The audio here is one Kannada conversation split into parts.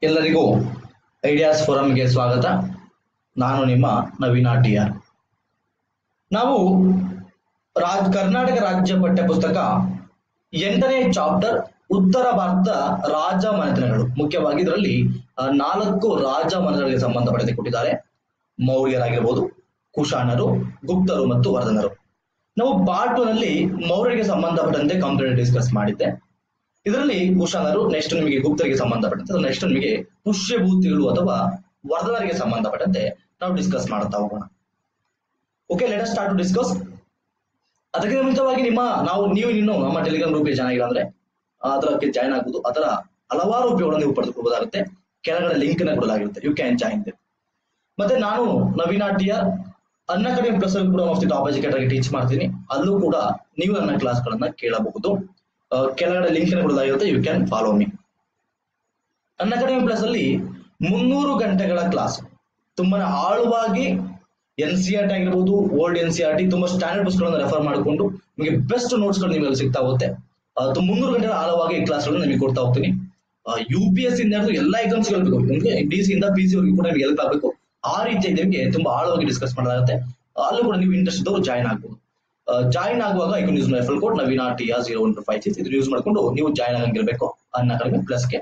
ಎಲ್ಲರಿಗೂ ಐಡಿಯಾಸ್ ಫೋರಂಗೆ ಸ್ವಾಗತ ನಾನು ನಿಮ್ಮ ನವೀನ ಟಿ ಆರ್ ನಾವು ರಾಜ್ ಕರ್ನಾಟಕ ರಾಜ್ಯ ಪಠ್ಯ ಪುಸ್ತಕ ಎಂಟನೇ ಚಾಪ್ಟರ್ ಉತ್ತರ ಭಾರತದ ರಾಜ ಮನೆತನಗಳು ಮುಖ್ಯವಾಗಿ ಇದರಲ್ಲಿ ಆ, ನಾಲ್ಕು ರಾಜ ಮನೆತನಗಳಿಗೆ ಸಂಬಂಧಪಟ್ಟಂತೆ ಕೊಟ್ಟಿದ್ದಾರೆ ಮೌರ್ಯರಾಗಿರ್ಬೋದು ಕುಶಾಣರು ಗುಪ್ತರು ಮತ್ತು ವರ್ಧನರು ನಾವು ಪಾರ್ಟ್ ಟು ನಲ್ಲಿ ಮೌರ್ಯರಿಗೆ ಸಂಬಂಧಪಟ್ಟಂತೆ ಕಂಪ್ಲೀಟ್ ಡಿಸ್ಕಸ್ ಮಾಡಿದ್ದೆ ಇದರಲ್ಲಿ ಕುಶಾಣರು ನೆಕ್ಸ್ಟ್ ನಿಮಗೆ ಗುಪ್ತರಿಗೆ ಸಂಬಂಧಪಟ್ಟಂತೆ ನೆಕ್ಸ್ಟ್ ನಿಮಗೆ ಪುಷ್ಯಭೂತಿಗಳು ಅಥವಾ ವರ್ಧನರಿಗೆ ಸಂಬಂಧಪಟ್ಟಂತೆ ನಾವು ಡಿಸ್ಕಸ್ ಮಾಡ್ತಾ ಹೋಗೋಣ okay let start to discuss ಅದಕ್ಕಿಂತ ಮುಂಚಿತವಾಗಿ ನಿಮ್ಮ ನಾವು ನೀವು ಇನ್ನು ನಮ್ಮ ಟೆಲಿಗ್ರಾಮ್ ಗ್ರೂಪ್ಗೆ ಜಾಯ್ನ್ ಆಗಿಲ್ಲ ಅಂದ್ರೆ ಅದಕ್ಕೆ ಜಾಯ್ನ್ ಆಗುವುದು ಅದರ ಹಲವಾರು ಉಪಯೋಗಗಳನ್ನು ನೀವು ಪಡೆದುಕೊಳ್ಳಬಹುದಾಗುತ್ತೆ ಕೆಳಗಡೆ ಲಿಂಕ್ ನ ಕೊಡಲಾಗಿರುತ್ತೆ ಯು ಕ್ಯಾನ್ ಜಾಯಿನ್ ಮತ್ತೆ ನಾನು Naveena T R Unacademy plus ಅಲ್ಲಿ ಕೂಡ ಆಫ್ ದಿ ಟಾಪ್ ಎಜುಕೇಟರ್ ಆಗಿ ಟೀಚ್ ಮಾಡ್ತೀನಿ ಅಲ್ಲೂ ಕೂಡ ನೀವು ನನ್ನ ಕ್ಲಾಸ್ ಗಳನ್ನ ಕೇಳಬಹುದು ಆ, ಕೆಳಗಡೆ ಲಿಂಕ್ ನ ಕೊಡಲಾಗಿರುತ್ತೆ you can follow me Unacademy plus ಅಲ್ಲಿ ಮುನ್ನೂರು ಗಂಟೆಗಳ ಕ್ಲಾಸ್ ತುಂಬಾ ಆಳವಾಗಿ ಎನ್ ಸಿ ಆರ್ ಟಿ ಆಗಿರ್ಬೋದು old N C R T ತುಂಬಾ ಸ್ಟ್ಯಾಂಡರ್ಡ್ ಬುಕ್ಸ್ ಗಳನ್ನ ರೆಫರ್ ಮಾಡಿಕೊಂಡು ನಿಮಗೆ ಬೆಸ್ಟ್ ನೋಟ್ಸ್ ಗಳು ನಿಮಗೆ ಅಲ್ಲಿ ಸಿಗ್ತಾ ಹೋಗುತ್ತೆ ಆ, ತು- ಮುನ್ನೂರು ಗಂಟೆಗಳ ಆಳವಾಗಿ ಕ್ಲಾಸ್ ಗಳನ್ನ ನಿಮಗೆ ಕೊಡ್ತಾ ಹೋಗ್ತೀನಿ ಯು ಪಿ ಎಸ್ ಇಂದ ಹಿಡಿದು ಎಲ್ಲಾ ಎಕ್ಸಾಮ್ಸ್ ಗೆಲ್ಬೇಕು ನಿಮಗೆ ಡಿ ಸಿ ಇಂದ ಪಿ ಸಿ ವರೆಗೂ ಕೂಡ ನಿಮಗೆ ಹೆಲ್ಪ್ ಆಗಬೇಕು ಆ ರೀತಿಯಾಗಿ ನಿಮಗೆ ತುಂಬಾ ಆಳವಾಗಿ ಡಿಸ್ಕಸ್ ಮಾಡಲಾಗುತ್ತೆ ಅಲ್ಲೂ ಕೂಡ ನೀವು ಇಂಟ್ರೆಸ್ಟ್ ಇದ್ದವರು ಜಾಯ್ನ್ ಆಗ್ಬೋದು ಜಾಯ್ನ್ ಆಗುವಾಗ icon use refer code Naveena T R zero one two five six ಇದು ಯೂಸ್ ಮಾಡ್ಕೊಂಡು ನೀವು ಜಾಯ್ನ್ ಆಗಂಗಿರ್ಬೇಕು ಅನ್ನ ಕಡಿಮೆ ಪ್ಲಸ್ಗೆ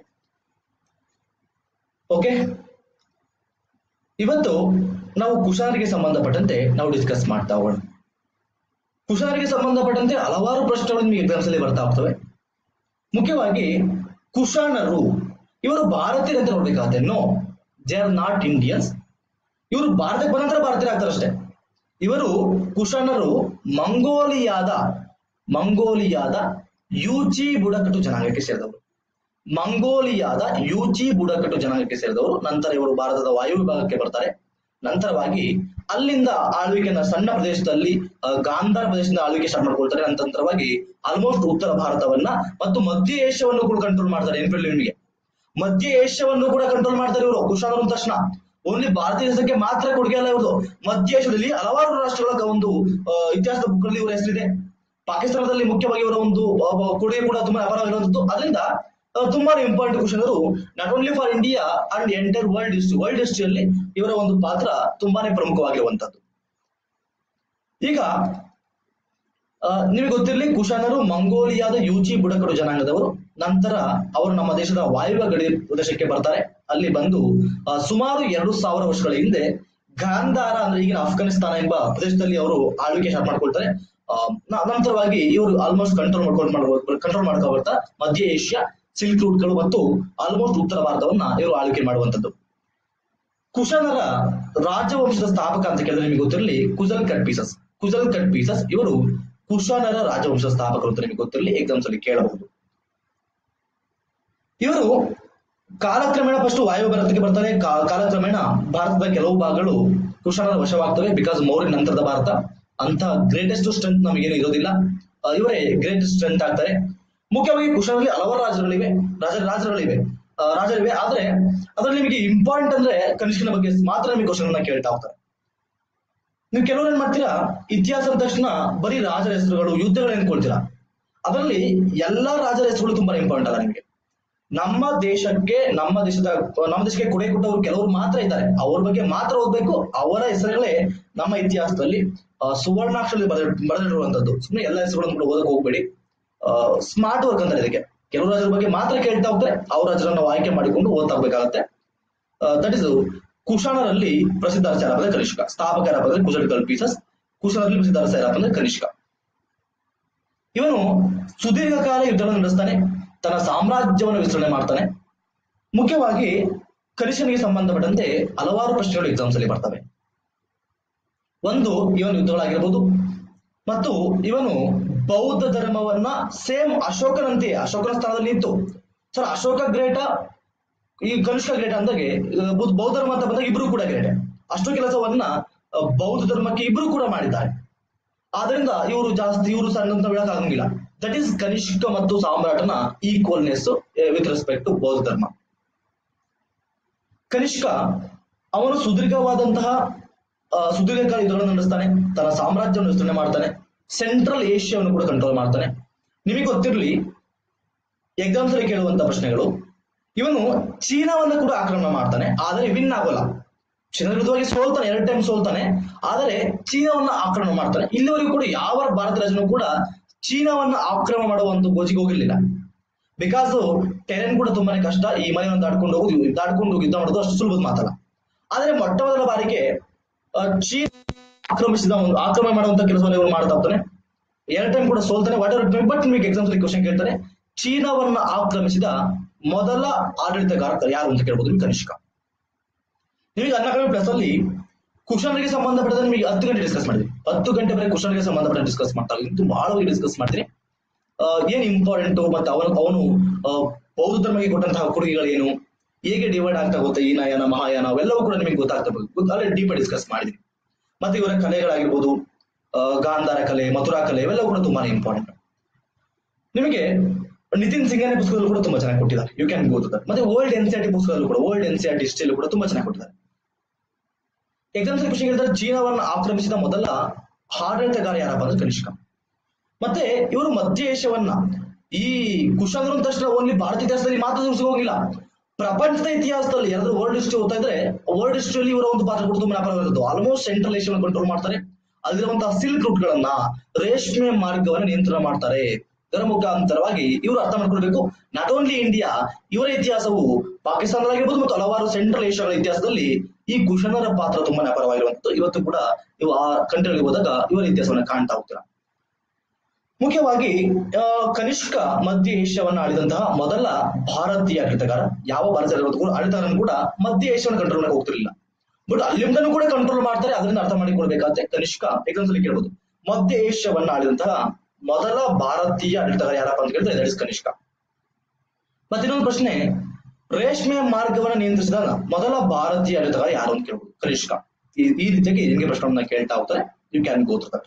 ಓಕೆ ಇವತ್ತು ನಾವು ಕುಶಾನರಿಗೆ ಸಂಬಂಧಪಟ್ಟಂತೆ ನಾವು ಡಿಸ್ಕಸ್ ಮಾಡ್ತಾ ಹೋಗೋಣ ಕುಶಾನರಿಗೆ ಸಂಬಂಧಪಟ್ಟಂತೆ ಹಲವಾರು ಪ್ರಶ್ನೆಗಳು ನಿಮಗೆ ಎಕ್ಸಾಮ್ಸ್ ಅಲ್ಲಿ ಬರ್ತಾ ಹೋಗ್ತವೆ ಮುಖ್ಯವಾಗಿ ಕುಶಾಣರು ಇವರು ಭಾರತೀಯರು ಅಂತ ನೋಡ್ಬೇಕಾಗತ್ತೆ no they are not Indians ಇವರು ಭಾರತಕ್ಕೆ ಬಂದ ನಂತರ ಭಾರತೀಯರಾಗ್ತಾರೆ ಅಷ್ಟೇ ಇವರು ಕುಶಾಣರು ಮಂಗೋಲಿಯಾದ ಮಂಗೋಲಿಯಾದ ಯೂಚಿ ಬುಡಕಟ್ಟು ಜನಾಂಗಕ್ಕೆ ಸೇರಿದವರು ಮಂಗೋಲಿಯಾದ ಯೂಚಿ ಬುಡಕಟ್ಟು ಜನಾಂಗಕ್ಕೆ ಸೇರಿದವರು ನಂತರ ಇವರು ಭಾರತದ ವಾಯು ವಿಭಾಗಕ್ಕೆ ಬರ್ತಾರೆ ನಂತರವಾಗಿ ಅಲ್ಲಿಂದ ಆಳ್ವಿಕೆನ ಸಣ್ಣ ಪ್ರದೇಶದಲ್ಲಿ ಆ, ಗಾಂಧಾರ ಪ್ರದೇಶದಿಂದ ಆಳ್ವಿಕೆ ಸ್ಟಾರ್ಟ್ ಮಾಡ್ಕೊಳ್ತಾರೆ ನಂತರವಾಗಿ ಆಲ್ಮೋಸ್ಟ್ ಉತ್ತರ ಭಾರತವನ್ನ ಮತ್ತು ಮಧ್ಯ ಏಷ್ಯಾವನ್ನು ಕೂಡ ಕಂಟ್ರೋಲ್ ಮಾಡ್ತಾರೆ ನೆನಪಿರಲಿ ನಿಮಗೆ ಮಧ್ಯ ಏಷ್ಯಾವನ್ನು ಕೂಡ ಕಂಟ್ರೋಲ್ ಮಾಡ್ತಾರೆ ಇವರು ಕುಶಾನರು ಅಂದ ತಕ್ಷಣ ಓನ್ಲಿ ಭಾರತೀಯ ದೇಶಕ್ಕೆ ಮಾತ್ರ ಕೊಡುಗೆ ಅಲ್ಲ ಇವರು ಮಧ್ಯ ಏಷ್ಯಾದಲ್ಲಿ ಹಲವಾರು ರಾಷ್ಟ್ರಗಳ ಒಂದು ಆ, ಇತಿಹಾಸದ ಬುಕ್ಗಳಲ್ಲಿ ಇವರ ಹೆಸರಿದೆ ಪಾಕಿಸ್ತಾನದಲ್ಲಿ ಮುಖ್ಯವಾಗಿ ಇವರ ಒಂದು ಆ, ಕೊಡುಗೆ ಕೂಡ ತುಂಬಾ ಅಪಾರವಾಗಿರುವಂತದ್ದು ಅದರಿಂದ ಆ, ತುಂಬಾನೇ important question not only for India and entire world history world ಹಿಸ್ಟ್ರಿಯಲ್ಲಿ ಇವರ ಒಂದು ಪಾತ್ರ ತುಂಬಾನೇ ಪ್ರಮುಖವಾಗಿರುವಂತದ್ದು ಈಗ ಆ, ನಿಮಗೆ ಗೊತ್ತಿರಲಿ ಕುಶಾನರು ಮಂಗೋಲಿಯಾದ ಯೂಚಿ ಬುಡಕಡು ಜನಾಂಗದವರು ನಂತರ ಅವರು ನಮ್ಮ ದೇಶದ ವಾಯುವ್ಯ ಗಡಿ ಪ್ರದೇಶಕ್ಕೆ ಬರ್ತಾರೆ ಅಲ್ಲಿ ಬಂದು ಆ, ಸುಮಾರು ಎರಡು ಸಾವಿರ ವರ್ಷಗಳ ಹಿಂದೆ ಗಾಂಧಾರ ಅಂದ್ರೆ ಈಗಿನ ಅಫ್ಘಾನಿಸ್ತಾನ ಎಂಬ ಪ್ರದೇಶದಲ್ಲಿ ಅವರು ಆಳ್ವಿಕೆ ಸ್ಟಾರ್ಟ್ ಮಾಡ್ಕೊಳ್ತಾರೆ ಆ, ನ- ನಂತರವಾಗಿ ಇವರು ಆಲ್ಮೋಸ್ಟ್ ಕಂಟ್ರೋಲ್ ಮಾಡ್ಕೊಂಡು ಮಾಡ್ಬೋದು ಕಂಟ್ರೋಲ್ ಮಾಡ್ಕೊ ಬರ್ತಾ ಮಧ್ಯ ಏಷ್ಯಾ ಸಿಲ್ಕ್ ರೂಟ್ಗಳು ಮತ್ತು ಆಲ್ಮೋಸ್ಟ್ ಉತ್ತರ ಭಾರತವನ್ನ ಇವರು ಆಳ್ವಿಕೆ ಮಾಡುವಂತದ್ದು ಕುಶಾನರ ರಾಜವಂಶದ ಸ್ಥಾಪಕ ಅಂತ ಕೇಳಿದ್ರೆ ನಿಮಗೆ ಗೊತ್ತಿರಲಿ Kujula Kadphises Kujula Kadphises ಇವರು ಕುಶಾನರ ರಾಜವಂಶದ ಸ್ಥಾಪಕರು ಅಂತ ನಿಮಗೆ ಗೊತ್ತಿರಲಿ ಎಕ್ಸಾಮ್ಸ್ ಅಲ್ಲಿ ಕೇಳಬಹುದು ಇವರು ಕಾಲಕ್ರಮೇಣ ಫಸ್ಟ್ ವಾಯು ಭಾರತಕ್ಕೆ ಬರ್ತಾರೆ ಕಾ- ಕಾಲಕ್ರಮೇಣ ಭಾರತದ ಕೆಲವು ಭಾಗಗಳು ಕುಶಾನರ ವಶವಾಗ್ತವೆ ಬಿಕಾಸ್ ಮೌರ್ಯ ನಂತರದ ಭಾರತ ಅಂತ ಗ್ರೇಟೆಸ್ಟ್ ಸ್ಟ್ರೆಂತ್ ನಮಗೇನು ಇರೋದಿಲ್ಲ ಆ, ಇವರೇ ಗ್ರೇಟೆಸ್ಟ್ ಸ್ಟ್ರೆಂತ್ ಆಗ್ತಾರೆ ಮುಖ್ಯವಾಗಿ ಕುಶಾನಲ್ಲಿ ಹಲವಾರು ರಾಜರುಗಳಿವೆ ರಾಜ ರಾಜರುಗಳಿವೆ ಆ, ರಾಜರಿವೆ ಆದ್ರೆ ಅದ್ರಲ್ಲಿ ನಿಮಗೆ ಇಂಪಾರ್ಟೆಂಟ್ ಅಂದ್ರೆ ಕನಿಷ್ಕನ ಬಗ್ಗೆ ಮಾತ್ರ ನಿಮಗೆ ಕ್ವಶನ್ ಕೇಳ್ತಾ ಹೋಗ್ತಾರೆ ನೀವು ಕೆಲವರು ಏನ್ ಮಾಡ್ತೀರಾ ಇತಿಹಾಸ ಅಂದ ತಕ್ಷಣ ಬರೀ ರಾಜರ ಹೆಸರುಗಳು ಯುದ್ಧಗಳು ಎನ್ಕೊಳ್ತೀರಾ ಅದರಲ್ಲಿ ಎಲ್ಲಾ ರಾಜರ ಹೆಸರುಗಳು ತುಂಬಾ ಇಂಪಾರ್ಟೆಂಟ್ ಅಲ್ಲ ನಿಮಗೆ ನಮ್ಮ ದೇಶಕ್ಕೆ ನಮ್ಮ ದೇಶದ ನಮ್ಮ ದೇಶಕ್ಕೆ ಕೊಡೆ ಕೊಟ್ಟವರು ಕೆಲವರು ಮಾತ್ರ ಇದ್ದಾರೆ ಅವ್ರ ಬಗ್ಗೆ ಮಾತ್ರ ಓದ್ಬೇಕು ಅವರ ಹೆಸರುಗಳೇ ನಮ್ಮ ಇತಿಹಾಸದಲ್ಲಿ ಆ, ಸುವರ್ಣಾಕ್ಷರದಲ್ಲಿ ಬರೆದ ಬರೆದಿರುವಂತದ್ದು ಸುಮ್ಮನೆ ಎಲ್ಲ ಹೆಸರುಗಳನ್ನು ಕೂಡ ಓದಕ್ ಹೋಗ್ಬೇಡಿ ಸ್ಮಾರ್ಟ್ ವರ್ಕ್ ಅಂತಾರೆ ಇದಕ್ಕೆ ಕೆಲವು ರಾಜರ ಬಗ್ಗೆ ಮಾತ್ರ ಕೇಳ್ತಾ ಹೋಗ್ತಾರೆ ಅವ್ರ ರಾಜರನ್ನ ನಾವು ಆಯ್ಕೆ ಮಾಡಿಕೊಂಡು ಓದ್ತಾ ಹೋಗ್ಬೇಕಾಗತ್ತೆ ದಟ್ ಇಸ್ ಕುಶಾಣರಲ್ಲಿ ಪ್ರಸಿದ್ಧ ಅರಸ ಯಾರಪ್ಪ ಅಂದ್ರೆ ಕನಿಷ್ಕ ಸ್ಥಾಪಕ ಯಾರಪ್ಪ ಅಂದ್ರೆ ಕುಶಲ್ ಪೀಸಸ್ ಕುಶಾಣರಲ್ಲಿ ಪ್ರಸಿದ್ಧ ಅರಸ ಯಾರಪ್ಪ ಅಂದ್ರೆ ಕನಿಷ್ಕ ಇವನು ಸುದೀರ್ಘ ಕಾಲ ಯುದ್ಧಗಳನ್ನು ನಡೆಸ್ತಾನೆ ತನ್ನ ಸಾಮ್ರಾಜ್ಯವನ್ನು ವಿಸ್ತರಣೆ ಮಾಡ್ತಾನೆ ಮುಖ್ಯವಾಗಿ ಕನಿಷ್ಕನಿಗೆ ಸಂಬಂಧಪಟ್ಟಂತೆ ಹಲವಾರು ಪ್ರಶ್ನೆಗಳು ಎಕ್ಸಾಮ್ಸ್ ಅಲ್ಲಿ ಬರ್ತವೆ ಒಂದು ಇವನು ಯುದ್ಧಗಳಾಗಿರ್ಬೋದು ಮತ್ತು ಇವನು ಬೌದ್ಧ ಧರ್ಮವನ್ನ ಸೇಮ್ ಅಶೋಕನಂತೆ ಅಶೋಕನ ಸ್ಥಾನದಲ್ಲಿ ನಿಂತು ಸರ್ ಅಶೋಕ ಗ್ರೇಟ ಈ ಕನಿಷ್ಕ ಗ್ರೇಟ್ ಅಂದಾಗೆ ಆ, ಬೌದ್ಧ ಬೌದ್ಧ ಧರ್ಮ ಅಂತ ಬಂದಾಗ ಇಬ್ರು ಕೂಡ ಗ್ರೇಟ್ ಅಷ್ಟು ಕೆಲಸವನ್ನ ಆ, ಬೌದ್ಧ ಧರ್ಮಕ್ಕೆ ಇಬ್ರು ಕೂಡ ಮಾಡಿದ್ದಾರೆ ಆದ್ರಿಂದ ಇವರು ಜಾಸ್ತಿ ಇವರು ಸಣ್ಣ ಅಂತ ಹೇಳಕ್ ಆಗಂಗಿಲ್ಲ ದಟ್ ಈಸ್ ಕನಿಷ್ಕ ಮತ್ತು ಸಾಮ್ರಾಟನ ಈಕ್ವಲ್ನೆಸ್ ವಿತ್ ರೆಸ್ಪೆಕ್ಟ್ ಟು ಬೌದ್ಧ ಧರ್ಮ ಕನಿಷ್ಕ ಅವನು ಸುದೀರ್ಘವಾದಂತಹ ಆ, ಸುದೀರ್ಘ ಕಾಲ ಯುದ್ಧಗಳನ್ನು ನಡೆಸ್ತಾನೆ ತನ್ನ ಸಾಮ್ರಾಜ್ಯವನ್ನು ವಿಸ್ತರಣೆ ಮಾಡ್ತಾನೆ ಸೆಂಟ್ರಲ್ ಏಷ್ಯಾವನ್ನು ಕೂಡ ಕಂಟ್ರೋಲ್ ಮಾಡ್ತಾನೆ ನಿಮಗೆ ಗೊತ್ತಿರಲಿ ಎಕ್ಸಾಮ್ಸ್ ಅಲ್ಲಿ ಕೇಳುವಂತ ಪ್ರಶ್ನೆಗಳು ಇವನು ಚೀನಾವನ್ನ ಕೂಡ ಆಕ್ರಮಣ ಮಾಡ್ತಾನೆ ಆದರೆ ವಿನ್ ಆಗೋಲ್ಲ ಚೀನಾ ವಿರುದ್ಧವಾಗಿ ಸೋಲ್ತಾನೆ ಎರಡು ಟೈಮ್ ಸೋಲ್ತಾನೆ ಆದರೆ ಚೀನಾವನ್ನ ಆಕ್ರಮಣ ಮಾಡ್ತಾನೆ ಇಲ್ಲಿವರೆಗೂ ಕೂಡ ಯಾವ ಭಾರತ ರಾಜನು ಕೂಡ ಚೀನಾವನ್ನ ಆಕ್ರಮಣ ಮಾಡುವಂತ ಗೋಜಿಗೆ ಹೋಗಿರ್ಲಿಲ್ಲ ಬಿಕಾಸ್ ಟೆರೆನ್ ಕೂಡ ತುಂಬಾನೇ ಕಷ್ಟ ಈ ಮನೆಯನ್ನು ದಾಟ್ಕೊಂಡು ಹೋಗುದು ದಾಟ್ಕೊಂಡು ಯುದ್ಧ ಮಾಡೋದು ಅಷ್ಟು ಸುಲಭದ ಮಾತಲ್ಲ ಆದರೆ ಮೊಟ್ಟ ಮೊದಲ ಬಾರಿಗೆ ಆ, ಚೀನಾ ಆಕ್ರಮಿಸಿದ ಒಂದು ಆಕ್ರಮಣ ಮಾಡುವಂತ ಕೆಲಸವನ್ನು ಇವನು ಮಾಡ್ತಾ ಹೋಗ್ತಾನೆ ಎರಡು ಟೈಮ್ ಕೂಡ ಸೋಲ್ತಾನೆ ವಾಟ್ ಎವರ್ ಬಟ್ ನಿಮಗೆ ಎಕ್ಸಾಮ್ಸ್ ಕ್ವಶನ್ ಕೇಳ್ತಾರೆ ಚೀನಾವನ್ನ ಆಕ್ರಮಿಸಿದ ಮೊದಲ ಆಡಳಿತಗಾರ ಯಾರು ಅಂತ ಕೇಳ್ಬೋದು ನಿಮ್ಗೆ ಕನಿಷ್ಕ ನಿಮಗೆ ಅನ್ನ ಪ್ಲಸ್ ಅಲ್ಲಿ ಕುಶಾನರಿಗೆ ಸಂಬಂಧಪಟ್ಟದ ನಿಮಗೆ ಹತ್ತು ಗಂಟೆ ಡಿಸ್ಕಸ್ ಮಾಡಿದ್ವಿ ಹತ್ತು ಗಂಟೆ ಬರೀ ಕುಶಾನರಿಗೆ ಸಂಬಂಧಪಟ್ಟ ಡಿಸ್ಕಸ್ ಮಾಡ್ತಾ ಇದ್ದು ಬಹಳ ಡಿಸ್ಕಸ್ ಮಾಡ್ತೀನಿ ಆ, ಏನ್ ಇಂಪಾರ್ಟೆಂಟ್ ಮತ್ತೆ ಅವನು ಅವನು ಆ, ಬೌದ್ಧ ಧರ್ಮಕ್ಕೆ ಕೊಟ್ಟಂತಹ ಕೊಡುಗೆಗಳೇನು ಹೇಗೆ ಡಿವೈಡ್ ಆಗ್ತಾ ಹೋಗುತ್ತೆ ಈ ನಯನ ಮಹಾಯಾನ ಅವೆಲ್ಲವೂ ಕೂಡ ನಿಮಗೆ ಗೊತ್ತಾಗ್ತಾ ಬೇಕು ಅಲ್ಲಿ ಡೀಪ್ ಡಿಸ್ಕಸ್ ಮಾಡಿದ್ವಿ ಮತ್ತೆ ಇವರ ಕಲೆಗಳಾಗಿರ್ಬೋದು ಆ, ಗಾಂಧಾರ ಕಲೆ ಮಥುರಾ ಕಲೆ ಇವೆಲ್ಲವೂ ಕೂಡ ತುಂಬಾನೇ ಇಂಪಾರ್ಟೆಂಟ್ ನಿಮಗೆ ನಿತಿನ್ ಸಿಂಗನೆ ಪುಸ್ತಕದಲ್ಲೂ ಕೂಡ ತುಂಬಾ ಚೆನ್ನಾಗಿ ಕೊಟ್ಟಿದ್ದಾರೆ you can go to that ಮತ್ತೆ ಓಲ್ಡ್ ಎನ್ಸಿಆರ್ಟಿ ಪುಸ್ತಕದಲ್ಲೂ ಕೂಡ ಓಲ್ಡ್ ಎನ್ಸಿಆರ್ಟಿ ಹಿಸ್ಟ್ರಿಯಲ್ಲೂ ಕೂಡ ತುಂಬಾ ಚೆನ್ನಾಗಿ ಕೊಟ್ಟಿದ್ದಾರೆ ಎಕ್ಸಾಮ್ಸ್ ಕ್ವಶನ್ ಹೇಳಿದ್ರೆ ಚೀನಾವನ್ನು ಆಕ್ರಮಿಸಿದ ಮೊದಲ ಆಡಳಿತಗಾರ ಯಾರಪ್ಪ ಅಂದ್ರೆ ಕನಿಷ್ಕ ಮತ್ತೆ ಇವರು ಮಧ್ಯ ಏಷ್ಯವನ್ನ ಈ ಕುಶಾಗರು ಅಂದ ತಕ್ಷಣ ಓನ್ಲಿ ಭಾರತ ಇತಿಹಾಸದಲ್ಲಿ ಮಾತ್ರ ಹೋಗಿಲ್ಲ ಪ್ರಪಂಚದ ಇತಿಹಾಸದಲ್ಲಿ ಯಾರಾದ್ರೂ ವರ್ಲ್ಡ್ ಹಿಸ್ಟ್ರಿ ಓದ್ತಾ ಇದ್ರೆ ವರ್ಲ್ಡ್ ಹಿಸ್ಟ್ರಿಯಲ್ಲಿ ಇವರ ಒಂದು ಪಾತ್ರ ಕೂಡ ತುಂಬಾ ಅಪಾರವಾಗಿರುತ್ತೆ ಆಲ್ಮೋಸ್ಟ್ ಸೆಂಟ್ರಲ್ ಏಷ್ಯಾವನ್ನು ಕಂಟ್ರೋಲ್ ಮಾಡ್ತಾರೆ ಅಲ್ಲಿರುವಂತಹ ಸಿಲ್ಕ್ ರೂಟ್ ಗಳನ್ನ ರೇಷ್ಮೆ ಮಾರ್ಗವನ್ನ ನಿಯಂತ್ರಣ ಮಾಡ್ತಾರೆ ಇದರ ಮುಖಾಂತರವಾಗಿ ಇವರು ಅರ್ಥ ಮಾಡ್ಕೊಳ್ಬೇಕು ನಾಟ್ ಓನ್ಲಿ ಇಂಡಿಯಾ ಇವರ ಇತಿಹಾಸವು ಪಾಕಿಸ್ತಾನದಲ್ಲಿರ್ಬೋದು ಮತ್ತು ಹಲವಾರು ಸೆಂಟ್ರಲ್ ಏಷ್ಯಾಗಳ ಇತಿಹಾಸದಲ್ಲಿ ಈ ಕುಶನರ ಪಾತ್ರ ತುಂಬಾನೇ ಅಪಾರವಾಗಿರುವಂತದ್ದು ಇವತ್ತು ಕೂಡ ಇವು ಆ ಕಂಟ್ರಿಗಳಿಗೆ ಹೋದಾಗ ಇವರ ಇತಿಹಾಸವನ್ನ ಕಾಣ್ತಾ ಹೋಗ್ತೀರಾ ಮುಖ್ಯವಾಗಿ ಆ, ಕನಿಷ್ಕ ಮಧ್ಯ ಏಷ್ಯಾವನ್ನು ಆಳಿದಂತಹ ಮೊದಲ ಭಾರತೀಯ ಆಡಳಿತಗಾರ ಯಾವ ಭಾರತೀಯ ಆಡಳಿತಗಾರನು ಕೂಡ ಮಧ್ಯ ಏಷ್ಯಾವನ್ನು ಕಂಟ್ರೋಲ್ ಮಾಡಕ್ಕೆ ಹೋಗ್ತಿರ್ಲಿಲ್ಲ ಬಟ್ ಅಲ್ಲಿಂದನೂ ಕೂಡ ಕಂಟ್ರೋಲ್ ಮಾಡ್ತಾರೆ ಅದರಿಂದ ಅರ್ಥ ಮಾಡಿಕೊಳ್ಬೇಕಾದ್ರೆ ಕನಿಷ್ಕ ಎಕ್ಸಾಮ್ಸ್ ಅಲ್ಲಿ ಕೇಳ್ಬೋದು ಮಧ್ಯ ಏಷ್ಯಾವನ್ನು ಆಳಿದಂತಹ ಮೊದಲ ಭಾರತೀಯ ಆಡಳಿತಗಾರ ಯಾರಪ್ಪ ಅಂತ ಕೇಳಿದ್ರೆ ದಟ್ ಇಸ್ ಕನಿಷ್ಕ ಮತ್ತೆ ಇನ್ನೊಂದು ಪ್ರಶ್ನೆ ರೇಷ್ಮೆ ಮಾರ್ಗವನ್ನ ನಿಯಂತ್ರಿಸಿದ ಮೊದಲ ಭಾರತೀಯ ಆಡಳಿತಗಾರ ಯಾರು ಅಂತ ಕೇಳ್ಬೋದು ಕನಿಷ್ಕ ಈ ಈ ರೀತಿಯಾಗಿ ನಿಮಗೆ ಪ್ರಶ್ನೆವನ್ನ ಕೇಳ್ತಾ ಹೋಗ್ತಾರೆ you can go through that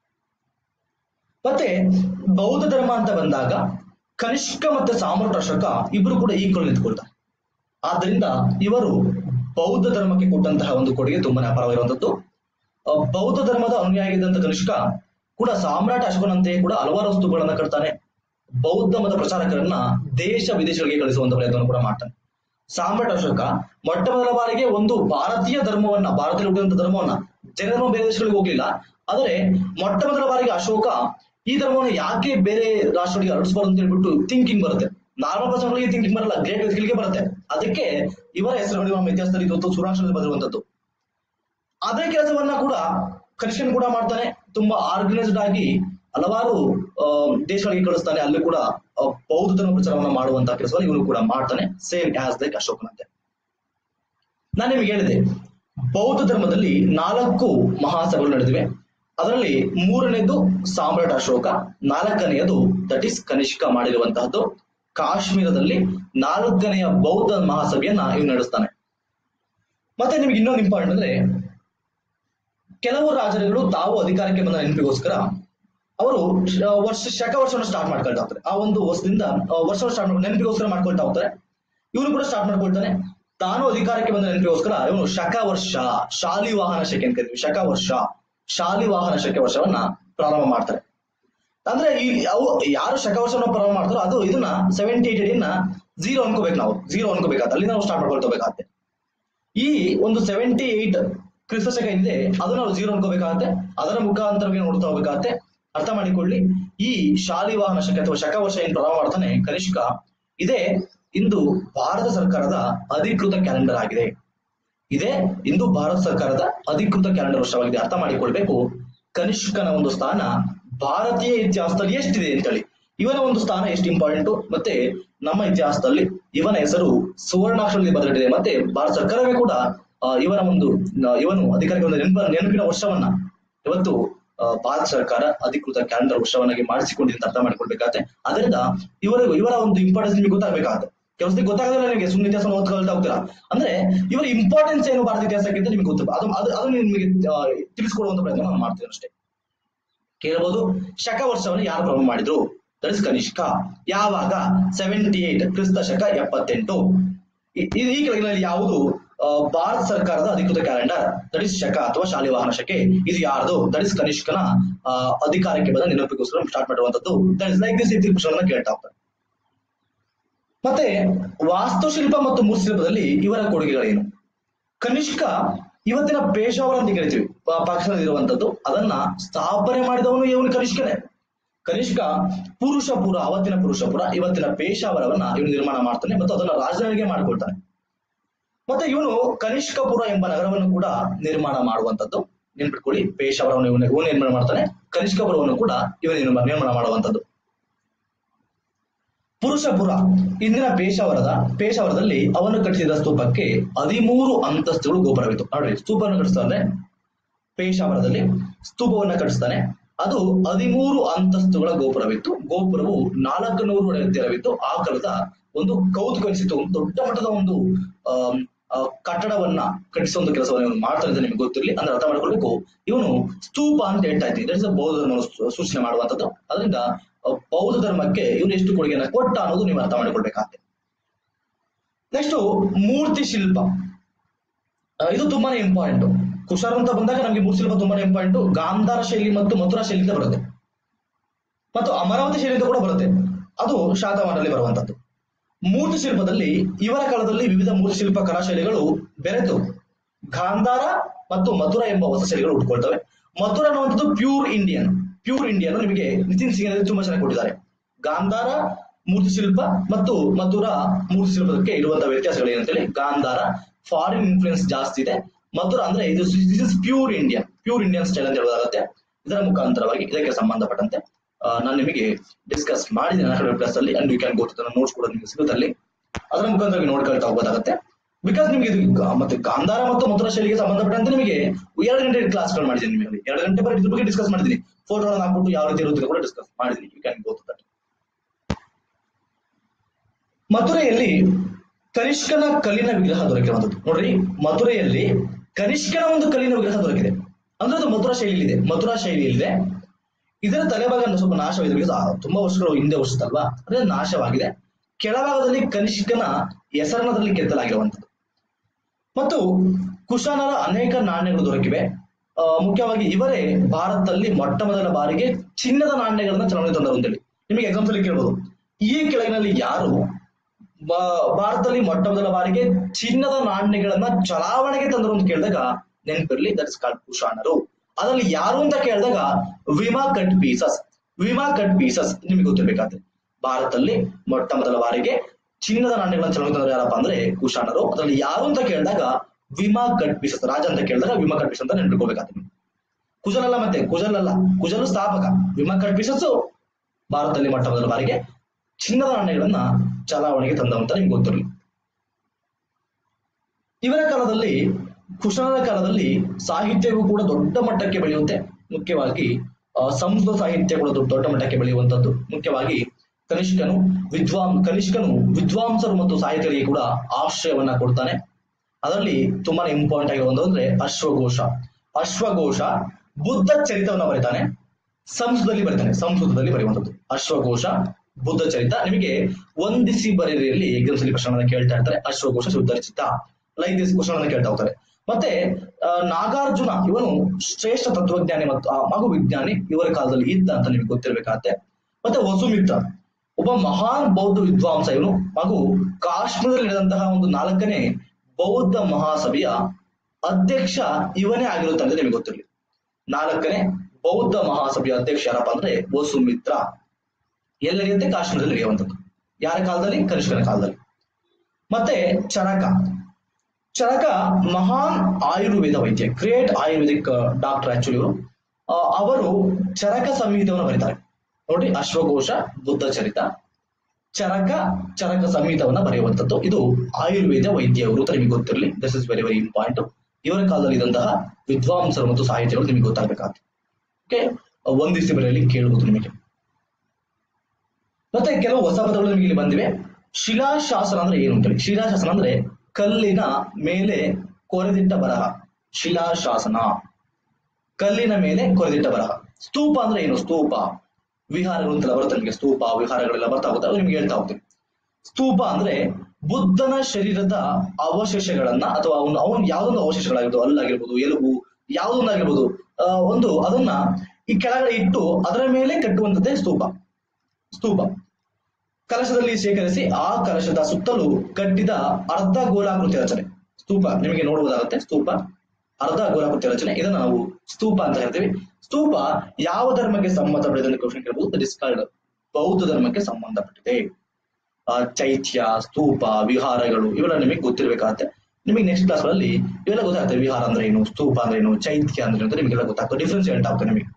ಮತ್ತೆ ಬೌದ್ಧ ಧರ್ಮ ಅಂತ ಬಂದಾಗ ಕನಿಷ್ಕ ಮತ್ತೆ ಸಾಮ್ರಾಟ್ ಅಶೋಕ ಇಬ್ಬರು ಕೂಡ ಈಕ್ವಲ್ ನಿಂತ್ಕೊಳ್ತಾರೆ ಆದ್ದರಿಂದ ಇವರು ಬೌದ್ಧ ಧರ್ಮಕ್ಕೆ ಕೊಟ್ಟಂತಹ ಒಂದು ಕೊಡುಗೆ ತುಂಬಾನೇ ಅಪಾರವಾಗಿರುವಂತದ್ದು ಆ, ಬೌದ್ಧ ಧರ್ಮದ ಅನುಯಾಯಿದಂತ ಕನಿಷ್ಕ ಕೂಡ ಸಾಮ್ರಾಟ್ ಅಶೋಕನಂತೆಯೇ ಕೂಡ ಹಲವಾರು ವಸ್ತುಗಳನ್ನ ಕಟ್ತಾನೆ ಬೌದ್ಧ ಮತ ಪ್ರಚಾರಕರನ್ನ ದೇಶ ವಿದೇಶಗಳಿಗೆ ಕಳಿಸುವಂತ ಪ್ರಯತ್ನವನ್ನು ಕೂಡ ಮಾಡ್ತಾನೆ ಸಾಮ್ರಾಟ್ ಅಶೋಕ ಮೊಟ್ಟ ಮೊದಲ ಬಾರಿಗೆ ಒಂದು ಭಾರತೀಯ ಧರ್ಮವನ್ನ ಭಾರತದಲ್ಲಿ ಹುಟ್ಟಿದಂತ ಧರ್ಮವನ್ನ ಜನರು ಬೇರೆ ದೇಶಗಳಿಗೆ ಹೋಗ್ಲಿಲ್ಲ ಆದರೆ ಮೊಟ್ಟ ಮೊದಲ ಬಾರಿಗೆ ಅಶೋಕ ಈ ಧರ್ಮವನ್ನು ಯಾಕೆ ಬೇರೆ ರಾಷ್ಟ್ರಗಳಿಗೆ ಹರಡಿಸಬಾರ್ದು ಅಂತ ಹೇಳ್ಬಿಟ್ಟು ಥಿಂಕಿಂಗ್ ಬರುತ್ತೆ ನಾರ್ಮಲ್ ಪರ್ಸನ್ಗಳಿಗೆ ಥಿಂಕಿಂಗ್ ಬರಲ್ಲ ಗ್ರೇಟ್ ವ್ಯಕ್ತಿಗಳಿಗೆ ಬರುತ್ತೆ ಅದಕ್ಕೆ ಇವರ ಹೆಸರುಗಳು ನಮ್ಮ ಇತಿಹಾಸದಲ್ಲಿ ಇವತ್ತು ಸುರಾಕ್ಷರದಲ್ಲಿ ಬಂದಿರುವಂತದ್ದು ಅದೇ ಕೆಲಸವನ್ನ ಕೂಡ ಕನಿಷ್ಕನ್ ಕೂಡ ಮಾಡ್ತಾನೆ ತುಂಬಾ ಆರ್ಗನೈಸ್ಡ್ ಆಗಿ ಹಲವಾರು ಆ, ದೇಶಗಳಿಗೆ ಕಳಿಸ್ತಾನೆ ಅಲ್ಲಿ ಕೂಡ ಆ, ಬೌದ್ಧ ಧರ್ಮ ಪ್ರಚಾರವನ್ನ ಮಾಡುವಂತಹ ಕೆಲಸವನ್ನು ಇವನು ಕೂಡ ಮಾಡ್ತಾನೆ ಸೇಮ್ ಆಸ್ ಲೈಕ್ ಅಶೋಕನಂತೆ ನಾನು ನಿಮ್ಗೆ ಹೇಳಿದೆ ಬೌದ್ಧ ಧರ್ಮದಲ್ಲಿ ನಾಲ್ಕು ಮಹಾಸಭೆಗಳು ನಡೆದಿವೆ ಅದರಲ್ಲಿ ಮೂರನೇದು ಸಾಮ್ರಾಟ್ ಅಶೋಕ ನಾಲ್ಕನೆಯದು ದಟ್ ಇಸ್ ಕನಿಷ್ಕ ಮಾಡಿರುವಂತಹದ್ದು ಕಾಶ್ಮೀರದಲ್ಲಿ ನಾಲ್ಕನೆಯ ಬೌದ್ಧ ಮಹಾಸಭೆಯನ್ನ ಇವ್ನು ನಡೆಸ್ತಾನೆ ಮತ್ತೆ ನಿಮ್ಗೆ ಇನ್ನೊಂದು ಇಂಪಾರ್ಟೆಂಟ್ ಅಂದ್ರೆ ಕೆಲವು ರಾಜರುಗಳು ತಾವು ಅಧಿಕಾರಕ್ಕೆ ಬಂದ ನೆನಪಿಗೋಸ್ಕರ ಅವರು ಶ- ವರ್ಷ ಶಕ ವರ್ಷವನ್ನು ಸ್ಟಾರ್ಟ್ ಮಾಡ್ಕೊಳ್ತಾ ಹೋಗ್ತಾರೆ ಆ ಒಂದು ವರ್ಷದಿಂದ ಆ, ವರ್ಷವನ್ನು ಸ್ಟಾರ್ಟ್ ಮಾಡ್ಕೊಂಡು ನೆನಪಿಗೋಸ್ಕರ ಮಾಡ್ಕೊಳ್ತಾ ಹೋಗ್ತಾರೆ ಇವನು ಕೂಡ ಸ್ಟಾರ್ಟ್ ಮಾಡ್ಕೊಳ್ತಾನೆ ತಾನು ಅಧಿಕಾರಕ್ಕೆ ಬಂದ ನೆನಪಿಗೋಸ್ಕರ ಇವನು ಶಕ ವರ್ಷ ಶಾಲಿವಾಹನ ಶಕೆ ಅಂತ ಕರಿತೀವಿ ಶಕ ವರ್ಷ ಶಾಲಿವಾಹನ ಶಕೆ ವರ್ಷವನ್ನ ಪ್ರಾರಂಭ ಮಾಡ್ತಾರೆ ಅಂದ್ರೆ ಈ ಅವು ಯಾರು ಶಕ ವರ್ಷವನ್ನು ಪ್ರಾರಂಭ ಮಾಡ್ತಾರೋ ಅದು ಇದನ್ನ ಸೆವೆಂಟಿ ಏಟ್ ಇನ್ನ ಝೀರೋ ಅನ್ಕೋಬೇಕು ನಾವು ಝೀರೋ ಅನ್ಕೋಬೇಕಾಗುತ್ತೆ ಅಲ್ಲಿ ನಾವು ಸ್ಟಾರ್ಟ್ ಮಾಡ್ಕೊಳ್ತೋಬೇಕಾಗತ್ತೆ ಈ ಒಂದು ಸೆವೆಂಟಿ ಏಟ್ ಕ್ರಿಸ್ತ ಶಕ ಏನಿದೆ ಅದನ್ನ ನಾವು ಜೀರೋ ಅನ್ಕೋಬೇಕಾಗತ್ತೆ ಅದರ ಮುಖಾಂತರವಾಗಿ ನೋಡ್ತಾ ಹೋಗ್ಬೇಕಾಗತ್ತೆ ಅರ್ಥ ಮಾಡಿಕೊಳ್ಳಿ ಈ ಶಾಲಿವಾಹನ ಶಕ ಅಥವಾ ಶಕ ವರ್ಷ ಏನ್ ಪ್ರಾರಂಭ ಮಾಡ್ತಾನೆ ಕನಿಷ್ಕ ಇದೇ ಇಂದು ಭಾರತ ಸರ್ಕಾರದ ಅಧಿಕೃತ ಕ್ಯಾಲೆಂಡರ್ ಆಗಿದೆ ಇದೇ ಇಂದು ಭಾರತ ಸರ್ಕಾರದ ಅಧಿಕೃತ ಕ್ಯಾಲೆಂಡರ್ ವರ್ಷವಾಗಿದೆ ಅರ್ಥ ಮಾಡಿಕೊಳ್ಬೇಕು ಕನಿಷ್ಕನ ಒಂದು ಸ್ಥಾನ ಭಾರತೀಯ ಇತಿಹಾಸದಲ್ಲಿ ಎಷ್ಟಿದೆ ಅಂತೇಳಿ ಇವನ ಒಂದು ಸ್ಥಾನ ಎಷ್ಟು ಇಂಪಾರ್ಟೆಂಟ್ ಮತ್ತೆ ನಮ್ಮ ಇತಿಹಾಸದಲ್ಲಿ ಇವನ ಹೆಸರು ಸುವರ್ಣಾಕ್ಷರದಲ್ಲಿ ಬದಲಿದೆ ಮತ್ತೆ ಭಾರತ ಸರ್ಕಾರವೇ ಕೂಡ ಆ, ಇವನ ಒಂದು ಆ, ಇವನು ಅಧಿಕಾರಕ್ಕೆ ಬಂದ ನೆನಪ ನೆನಪಿನ ವರ್ಷವನ್ನ ಇವತ್ತು ಆ, ಭಾರತ ಸರ್ಕಾರ ಅಧಿಕೃತ ಕ್ಯಾಲೆಂಡರ್ ವರ್ಷವನ್ನಾಗಿ ಮಾಡಿಸಿಕೊಂಡಿದೆ ಅಂತ ಅರ್ಥ ಮಾಡಿಕೊಳ್ಬೇಕಾಗತ್ತೆ ಅದರಿಂದ ಇವರ ಇವರ ಒಂದು ಇಂಪಾರ್ಟೆನ್ಸ್ ನಿಮಗೆ ಗೊತ್ತಾಗಬೇಕಾಗತ್ತೆ ಕೆಲವೊಂದ್ಸತಿ ಗೊತ್ತಾಗಲ್ಲ ನಿಮಗೆ ಸುಮ್ಮನೆ ಇತಿಹಾಸ ಓದ್ಕೊಳ್ತಾ ಹೋಗ್ತೀರಾ ಅಂದ್ರೆ ಇವರ ಇಂಪಾರ್ಟೆನ್ಸ್ ಏನು ಭಾರತ ಇತಿಹಾಸಕ್ಕೆ ಅಂತ ನಿಮ್ಗೆ ಗೊತ್ತು ಅದು ಅದು ಅದನ್ನು ನಿಮಗೆ ಆ, ತಿಳಿಸ್ಕೊಡುವಂತ ಪ್ರಯತ್ನ ನಾನು ಮಾಡ್ತೀನಿ ಅಷ್ಟೇ ಕೇಳಬಹುದು ಶಕ ವರ್ಷವನ್ನು ಯಾರು ಪ್ರಾರಂಭ ಮಾಡಿದ್ರು ದಟ್ ಇಸ್ ಕನಿಷ್ಕ ಯಾವಾಗ ಸೆವೆಂಟಿ ಏಟ್ ಕ್ರಿಸ್ತ ಶಕ ಎಪ್ಪತ್ತೆಂಟು ಈ- ಈ ಈ ಕೆಳಗಿನಲ್ಲಿ ಯಾವುದು ಆ, ಭಾರತ ಸರ್ಕಾರದ ಅಧಿಕೃತ ಕ್ಯಾಲೆಂಡರ್ ದಟ್ ಇಸ್ ಶಕ ಅಥವಾ ಶಾಲಿವಾಹನ ಶಕೆ ಇದು ಯಾರ್ದು ದಟ್ ಇಸ್ ಕನಿಷ್ಕನ ಆ, ಅಧಿಕಾರಕ್ಕೆ ಬಂದ ನೆನಪಿಗೋಸ್ಕರ ಸ್ಟಾರ್ಟ್ ಮಾಡುವಂತದ್ದು ದಟ್ ಇಸ್ ಲೈಕ್ ದಿಸ್ ಇತಿ ಪ್ರಶ್ನೆಗಳನ್ನ ಕೇಳ್ತಾ ಹೋಗ್ತಾರೆ ಮತ್ತೆ ವಾಸ್ತುಶಿಲ್ಪ ಮತ್ತು ಮೂರ್ತಿಶಿಲ್ಪದಲ್ಲಿ ಇವರ ಕೊಡುಗೆಗಳೇನು ಕನಿಷ್ಕ ಇವತ್ತಿನ ಪೇಶಾವರ ಅಂತ ಕರಿತೀವಿ ಪಾ- ಪಾಕಿಸ್ತಾನದಲ್ಲಿ ಇರುವಂತದ್ದು ಅದನ್ನ ಸ್ಥಾಪನೆ ಮಾಡಿದವನು ಇವನು ಕನಿಷ್ಕನೇ ಕನಿಷ್ಕ ಪುರುಷಪುರ ಅವತ್ತಿನ ಪುರುಷಪುರ ಇವತ್ತಿನ ಪೇಶಾವರವನ್ನ ಇವನು ನಿರ್ಮಾಣ ಮಾಡ್ತಾನೆ ಮತ್ತು ಅದನ್ನ ರಾಜಧಾನಿಗೆ ಮಾಡ್ಕೊಳ್ತಾನೆ ಮತ್ತೆ ಇವನು ಕನಿಷ್ಕಪುರ ಎಂಬ ನಗರವನ್ನು ಕೂಡ ನಿರ್ಮಾಣ ಮಾಡುವಂತದ್ದು ನೆನ್ಪಿಟ್ಕೊಳ್ಳಿ ಪೇಶಾವರವನ್ನು ಇವನು ಇವನು ನಿರ್ಮಾಣ ಮಾಡ್ತಾನೆ ಕನಿಷ್ಕಪುರವನ್ನು ಕೂಡ ಇವನು ನಿರ್ಮಾಣ ನಿರ್ಮಾಣ ಮಾಡುವಂತದ್ದು ಪುರುಷಪುರ ಇಂದಿನ ಪೇಶಾವರದ ಪೇಶಾವರದಲ್ಲಿ ಅವನು ಕಟ್ಟಿಸಿದ ಸ್ತೂಪಕ್ಕೆ ಹದಿಮೂರು ಅಂತಸ್ತುಗಳು ಗೋಪುರವಿತ್ತು ನೋಡಿ ಸ್ತೂಪವನ್ನು ಕಟ್ಟಿಸ್ತಾನೆ ಪೇಶಾವರದಲ್ಲಿ ಸ್ತೂಪವನ್ನ ಕಟ್ಟಿಸ್ತಾನೆ ಅದು ಹದಿಮೂರು ಅಂತಸ್ತುಗಳ ಗೋಪುರವಿತ್ತು ಗೋಪುರವು ನಾಲ್ಕು ನೂರು ಅಡಿ ಎತ್ತರವಿತ್ತು ಆ ಕಾಲದ ಒಂದು ಕೌತುಕನಿಸಿತು ಒಂದು ದೊಡ್ಡ ಮಟ್ಟದ ಒಂದು ಆಮ್, ಆ, ಕಟ್ಟಡವನ್ನ ಕಟ್ಟಿಸುವ ಒಂದು ಕೆಲಸವನ್ನು ಇವನು ಮಾಡ್ತಾನೆ ಅಂತ ನಿಮ್ಗೆ ಗೊತ್ತಿರಲಿ ಅಂದ್ರೆ ಅರ್ಥ ಮಾಡ್ಕೊಳ್ಬೇಕು ಇವನು ಸ್ತೂಪ ಅಂತ ಹೇಳ್ತಾ ಇದ್ದೀನಿ ದಟ್ ಇಸ್ ಬೌದ್ಧ ಧರ್ಮವನ್ನು ಸೂ- ಸೂಚನೆ ಮಾಡುವಂತದ್ದು ಅದರಿಂದ ಆ, ಬೌದ್ಧ ಧರ್ಮಕ್ಕೆ ಇವನು ಎಷ್ಟು ಕೊಡುಗೆಯನ್ನ ಕೊಟ್ಟ ಅನ್ನೋದು ನೀವು ಅರ್ಥ ಮಾಡಿಕೊಳ್ಬೇಕಾಗ್ತದೆ ನೆಕ್ಸ್ಟ್ ಮೂರ್ತಿ ಶಿಲ್ಪ ಆ, ಇದು ತುಂಬಾನೇ ಇಂಪಾರ್ಟೆಂಟ್ ಕುಶಾರ್ ಅಂತ ಬಂದಾಗ ನಮಗೆ ಮೂರ್ತಿ ಶಿಲ್ಪ ತುಂಬಾನೇ ಇಂಪಾರ್ಟೆಂಟ್ ಗಾಂಧಾರ ಶೈಲಿ ಮತ್ತು ಮಥುರಾ ಶೈಲಿಯಿಂದ ಬರುತ್ತೆ ಮತ್ತು ಅಮರಾವತಿ ಶೈಲಿಯಿಂದ ಕೂಡ ಬರುತ್ತೆ ಅದು ಶಾತವಾಹನದಲ್ಲಿ ಬರುವಂತದ್ದು ಮೂರ್ತಿ ಶಿಲ್ಪದಲ್ಲಿ ಇವರ ಕಾಲದಲ್ಲಿ ವಿವಿಧ ಮೂರ್ತಿ ಶಿಲ್ಪ ಕಲಾಶೈಲಿಗಳು ಬೆರೆತು ಗಾಂಧಾರ ಮತ್ತು ಮಥುರಾ ಎಂಬ ಹೊಸ ಶೈಲಿಗಳು ಹುಟ್ಕೊಳ್ತವೆ ಮಥುರಾ ಅನ್ನುವಂಥದ್ದು ಪ್ಯೂರ್ ಇಂಡಿಯನ್ ಪ್ಯೂರ್ ಇಂಡಿಯನ್ ನಿಮಗೆ ನಿತಿನ್ ಸಿಂಗ್ ತುಂಬಾ ಚೆನ್ನಾಗಿ ಕೊಟ್ಟಿದ್ದಾರೆ ಗಾಂಧಾರ ಮೂರ್ತಿ ಶಿಲ್ಪ ಮತ್ತು ಮಥುರಾ ಮೂರ್ತಿ ಶಿಲ್ಪಕ್ಕೆ ಇರುವಂತಹ ವ್ಯತ್ಯಾಸಗಳು ಏನಂತೇಳಿ ಗಾಂಧಾರ ಫಾರಿನ್ ಇನ್ಫ್ಲುಯೆನ್ಸ್ ಜಾಸ್ತಿ ಇದೆ ಮಥುರಾ ಅಂದ್ರೆ ಇದು this is pure Indian pure Indian style ಅಂತ ಹೇಳೋದಾಗುತ್ತೆ ಇದರ ಮುಖಾಂತರವಾಗಿ ಇದಕ್ಕೆ ಸಂಬಂಧಪಟ್ಟಂತೆ ಆ, ನಾನು ನಿಮಗೆ ಡಿಸ್ಕಸ್ ಮಾಡಿದ್ದೀನಿ ನನ್ನ ಕ್ಲಾಸ್ ಅಲ್ಲಿ and you can go to notes ಕೂಡ ನಿಮಗೆ ಸಿಗುತ್ತೆ ಅಲ್ಲಿ ಅದರ ಮುಖಾಂತರ ನೋಡ್ಕೊಳ್ತಾ ಹೋಗೋದಾಗುತ್ತೆ ಬಿಕಾಸ್ ನಿಮಗೆ ಇದು ಗ- ಮತ್ತೆ ಗಾಂಧಾರ ಮತ್ತು ಮಥುರಾ ಶೈಲಿಗೆ ಸಂಬಂಧಪಟ್ಟಂತೆ ನಿಮಗೆ ಎರಡು ಗಂಟೆ ಕ್ಲಾಸ್ಗಳು ಮಾಡಿದ್ದೀನಿ ನಿಮಗೆ ಎರಡು ಗಂಟೆ ಬರೀ ಇದ್ರ ಬಗ್ಗೆ ಡಿಸ್ಕಸ್ ಮಾಡಿದ್ದೀನಿ ಫೋಟೋಗಳನ್ನು ಹಾಕ್ಬಿಟ್ಟು ಯಾವ ರೀತಿ ಇರುತ್ತೆ ಕೂಡ ಡಿಸ್ಕಸ್ ಮಾಡಿದ್ದೀನಿ you can go to that ಮಥುರೆಯಲ್ಲಿ ಕನಿಷ್ಕನ ಕಲ್ಲಿನ ವಿಗ್ರಹ ದೊರಕಿರುವಂತದ್ದು ನೋಡ್ರಿ ಮಥುರೆಯಲ್ಲಿ ಕನಿಷ್ಕನ ಒಂದು ಕಲ್ಲಿನ ವಿಗ್ರಹ ದೊರಕಿದೆ ಅಂದ್ರೆ ಅದು ಮಥುರಾ ಶೈಲಿಯಲ್ಲಿದೆ ಮಥುರಾ ಶೈಲಿಯಲ್ಲಿದೆ ಇದರ ತಲೆಭಾಗ ಸ್ವಲ್ಪ ನಾಶವಾಗಿದೆ because ಆ ತುಂಬಾ ವರ್ಷಗಳು ಹಿಂದೆ ವರ್ಷದಲ್ವಾ ಅಂದ್ರೆ ನಾಶವಾಗಿದೆ ಕೆಳಭಾಗದಲ್ಲಿ ಕನಿಷ್ಕನ ಹೆಸರಿನದಲ್ಲಿ ಕೆತ್ತಲಾಗಿರುವಂತದ್ದು ಮತ್ತು ಕುಶಾನರ ಅನೇಕ ನಾಣ್ಯಗಳು ದೊರಕಿವೆ ಆ, ಮುಖ್ಯವಾಗಿ ಇವರೇ ಭಾರತದಲ್ಲಿ ಮೊಟ್ಟ ಮೊದಲ ಬಾರಿಗೆ ಚಿನ್ನದ ನಾಣ್ಯಗಳನ್ನ ಚಲಾವಣೆ ತಂದರು ಅಂತೇಳಿ ನಿಮಗೆ ಎಕ್ಸಾಮ್ಸ್ ಅಲ್ಲಿ ಕೇಳ್ಬೋದು ಈ ಕೆಳಗಿನಲ್ಲಿ ಯಾರು ಬ- ಭಾರತದಲ್ಲಿ ಮೊಟ್ಟ ಮೊದಲ ಬಾರಿಗೆ ಚಿನ್ನದ ನಾಣ್ಯಗಳನ್ನ ಚಲಾವಣೆಗೆ ತಂದರು ಅಂತ ಕೇಳಿದಾಗ ನೆನಪಿರ್ಲಿ ದಟ್ ಇಸ್ ಕಾಲ್ಡ್ ಕುಶಾನರು ಅದ್ರಲ್ಲಿ ಯಾರು ಅಂತ ಕೇಳಿದಾಗ Vima Kadphises Vima Kadphises ನಿಮಗೆ ಗೊತ್ತಿರ್ಬೇಕಾದ್ರೆ ಭಾರತದಲ್ಲಿ ಮೊಟ್ಟ ಮೊದಲ ಬಾರಿಗೆ ಚಿನ್ನದ ನಾಣ್ಯಗಳನ್ನ ಚಲಾವಣೆ ತಂದ್ರು ಯಾರಪ್ಪ ಅಂದ್ರೆ ಕುಶಾನರು ಅದರಲ್ಲಿ ಯಾರು ಅಂತ ಕೇಳಿದಾಗ ವಿಮಾ ಕಟ್ ಪೀಸಸ್ ರಾಜ ಅಂತ ಕೇಳಿದಾಗ ವಿಮಾ ಕಟ್ ಪೀಸಸ್ ಅಂತ ನೆನ್ಪಿಟ್ಕೋಬೇಕಾಗ್ತದೆ ಕುಜಲಲ್ಲ ಮತ್ತೆ ಕುಜಲಲ್ಲ ಕುಜಲು ಸ್ಥಾಪಕ ವಿಮಾ ಕಟ್ ಪೀಸಸ್ ಭಾರತದಲ್ಲಿ ಮೊಟ್ಟ ಮೊದಲ ಬಾರಿಗೆ ಚಿನ್ನದ ನಾಣ್ಯಗಳನ್ನ ಚಲಾವಣೆಗೆ ತಂದವಂತ ನಿಮ್ಗೆ ಗೊತ್ತಿರಲಿ ಇವರ ಕಾಲದಲ್ಲಿ ಕುಶಾನರ ಕಾಲದಲ್ಲಿ ಸಾಹಿತ್ಯವೂ ಕೂಡ ದೊಡ್ಡ ಮಟ್ಟಕ್ಕೆ ಬೆಳೆಯುತ್ತೆ ಮುಖ್ಯವಾಗಿ ಆ, ಸಂಸ್ಕೃತ ಸಾಹಿತ್ಯ ಕೂಡ ದೊಡ್ಡ ದೊಡ್ಡ ಮಟ್ಟಕ್ಕೆ ಬೆಳೆಯುವಂತದ್ದು ಮುಖ್ಯವಾಗಿ ಕನಿಷ್ಕನು ವಿದ್ವಾಂ ಕನಿಷ್ಕನು ವಿದ್ವಾಂಸರು ಮತ್ತು ಸಾಹಿತ್ಯರಿಗೆ ಕೂಡ ಆಶ್ರಯವನ್ನ ಕೊಡ್ತಾನೆ ಅದರಲ್ಲಿ ತುಂಬಾನೇ ಇಂಪಾರ್ಟೆಂಟ್ ಆಗಿರುವಂತದ್ದು ಅಂದ್ರೆ ಅಶ್ವಘೋಷ ಅಶ್ವಘೋಷ ಬುದ್ಧ ಚರಿತವನ್ನ ಬರೀತಾನೆ ಸಂಸ್ಕೃತದಲ್ಲಿ ಬರೀತಾನೆ ಸಂಸ್ಕೃತದಲ್ಲಿ ಬರೆಯುವಂಥದ್ದು ಅಶ್ವಘೋಷ ಬುದ್ಧ ಚರಿತ ನಿಮಗೆ ಒಂದಿಸಿ ಬರೆಯಲ್ಲಿ ಎಕ್ಸಾಮ್ಸ್ ಅಲ್ಲಿ ಪ್ರಶ್ನೆ ಕೇಳ್ತಾ ಇರ್ತಾರೆ ಅಶ್ವಘೋಷ ಶುದ್ಧರಿಚಿತ ಲೈಕ್ ದಿಸ್ ಕ್ವಶನ್ ಕೇಳ್ತಾ ಹೋಗ್ತಾರೆ ಮತ್ತೆ ಆ, ನಾಗಾರ್ಜುನ ಇವನು ಶ್ರೇಷ್ಠ ತತ್ವಜ್ಞಾನಿ ಮತ್ತು ಆ ಮಗು ವಿಜ್ಞಾನಿ ಇವರ ಕಾಲದಲ್ಲಿ ಇದ್ದ ಅಂತ ನಿಮ್ಗೆ ಗೊತ್ತಿರಬೇಕಾಗತ್ತೆ ಮತ್ತೆ ವಸುಮಿತ್ರ ಒಬ್ಬ ಮಹಾನ್ ಬೌದ್ಧ ವಿದ್ವಾಂಸ ಇವನು ಮಗು ಕಾಶ್ಮೀರದಲ್ಲಿ ನಡೆದಂತಹ ಒಂದು ನಾಲ್ಕನೇ ಬೌದ್ಧ ಮಹಾಸಭೆಯ ಅಧ್ಯಕ್ಷ ಇವನೇ ಆಗಿರುತ್ತೆ ಅಂತ ನಿಮಗೆ ಗೊತ್ತಿರಲಿ ನಾಲ್ಕನೇ ಬೌದ್ಧ ಮಹಾಸಭೆಯ ಅಧ್ಯಕ್ಷ ಯಾರಪ್ಪ ಅಂದ್ರೆ ವಸುಮಿತ್ರ ಎಲ್ಲಿ ನಡೆಯುತ್ತೆ ಕಾಶ್ಮೀರದಲ್ಲಿ ನಡೆಯುವಂಥದ್ದು ಯಾರ ಕಾಲದಲ್ಲಿ ಕನಿಷ್ಕನ ಕಾಲದಲ್ಲಿ ಮತ್ತೆ ಚರಕ ಚರಕ ಮಹಾನ್ ಆಯುರ್ವೇದ ವೈದ್ಯ ಗ್ರೇಟ್ ಆಯುರ್ವೇದಿಕ್ ಡಾಕ್ಟರ್ ಆಕ್ಚುಲಿ ಇವರು ಆ, ಅವರು ಚರಕ ಸಂಹಿತವನ್ನು ಬರೀತಾರೆ ನೋಡಿ ಅಶ್ವಘೋಷ ಬುದ್ಧ ಚರಿತ ಚರಕ ಚರಕ ಸಂಹಿತವನ್ನ ಬರೆಯುವಂತದ್ದು ಇದು ಆಯುರ್ವೇದ ವೈದ್ಯ ಅವರು ಅಂತ ನಿಮಗೆ ಗೊತ್ತಿರಲಿ this is very very important ಇವರ ಕಾಲದಲ್ಲಿ ಇದ್ದಂತಹ ವಿದ್ವಾಂಸರು ಮತ್ತು ಸಾಹಿತ್ಯಗಳು ನಿಮಗೆ ಗೊತ್ತಾಗಬೇಕಾಗ್ತದೆ ಓಕೆ ಒಂದಿಸಿ ಬರೆಯಲಿ ಕೇಳುವುದು ನಿಮಗೆ ಮತ್ತೆ ಕೆಲವು ಹೊಸ ಪದಗಳು ನಿಮಗೆ ಇಲ್ಲಿ ಬಂದಿವೆ ಶಿಲಾಶಾಸನ ಅಂದ್ರೆ ಏನು ಅಂತೇಳಿ ಶಿಲಾಶಾಸನ ಅಂದ್ರೆ ಕಲ್ಲಿನ ಮೇಲೆ ಕೊರೆದಿಟ್ಟ ಬರಹ ಶಿಲಾಶಾಸನ ಕಲ್ಲಿನ ಮೇಲೆ ಕೊರೆದಿಟ್ಟ ಬರಹ ಸ್ತೂಪ ಅಂದ್ರೆ ಏನು ಸ್ತೂಪ ವಿಹಾರಗಳು ಅಂತೆಲ್ಲ ಬರುತ್ತೆ ನಿಮಗೆ ಸ್ತೂಪ ವಿಹಾರಗಳೆಲ್ಲ ಬರ್ತಾ ಹೋಗುತ್ತೆ ಅದು ನಿಮ್ಗೆ ಹೇಳ್ತಾ ಹೋಗ್ತೀನಿ ಸ್ತೂಪ ಅಂದ್ರೆ ಬುದ್ಧನ ಶರೀರದ ಅವಶೇಷಗಳನ್ನ ಅಥವಾ ಅವನು ಅವನು ಯಾವ್ದೊಂದು ಅವಶೇಷಗಳಾಗಿರ್ಬೋದು ಅಲ್ಲಾಗಿರ್ಬೋದು ಎಲುಬು ಯಾವ್ದೊಂದಾಗಿರ್ಬೋದು ಆ, ಒಂದು ಅದನ್ನ ಈ ಕೆಳಗಡೆ ಇಟ್ಟು ಅದರ ಮೇಲೆ ಕಟ್ಟುವಂತದ್ದೇ ಸ್ತೂಪ ಸ್ತೂಪ ಕಲಶದಲ್ಲಿ ಶೇಖರಿಸಿ ಆ ಕಲಶದ ಸುತ್ತಲೂ ಕಟ್ಟಿದ ಅರ್ಧ ಗೋಲಾಕೃತಿ ರಚನೆ ಸ್ತೂಪ ನಿಮಗೆ ನೋಡುವುದಾಗುತ್ತೆ ಸ್ತೂಪ ಅರ್ಧ ಗೋಲಾಕೃತಿ ರಚನೆ ಇದನ್ನ ನಾವು ಸ್ತೂಪ ಅಂತ ಹೇಳ್ತೀವಿ ಸ್ತೂಪ ಯಾವ ಧರ್ಮಕ್ಕೆ ಸಂಬಂಧಪಟ್ಟಿದೆ ಕ್ವಶನ್ ಕೇಳಬಹುದು ದಟ್ ಇಸ್ ಕಾಲ್ಡ್ ಬೌದ್ಧ ಧರ್ಮಕ್ಕೆ ಸಂಬಂಧಪಟ್ಟಿದೆ ಆ, ಚೈತ್ಯ ಸ್ತೂಪ ವಿಹಾರಗಳು ಇವೆಲ್ಲ ನಿಮಗೆ ಗೊತ್ತಿರಬೇಕಾಗತ್ತೆ ನಿಮಗೆ ನೆಕ್ಸ್ಟ್ ಕ್ಲಾಸ್ ಗಳಲ್ಲಿ ಇವೆಲ್ಲ ಗೊತ್ತಾಗುತ್ತೆ ವಿಹಾರ ಅಂದ್ರೆ ಏನು ಸ್ತೂಪ ಅಂದ್ರೆ ಏನು ಚೈತ್ಯ ಅಂದ್ರೆ ಏನು ಅಂತ ನಿಮಗೆಲ್ಲ ಗೊತ್ತಾಗ್ತದೆ ಡಿಫ್ರೆನ್ಸ್ ಆಗುತ್ತೆ ನಿಮಗೆ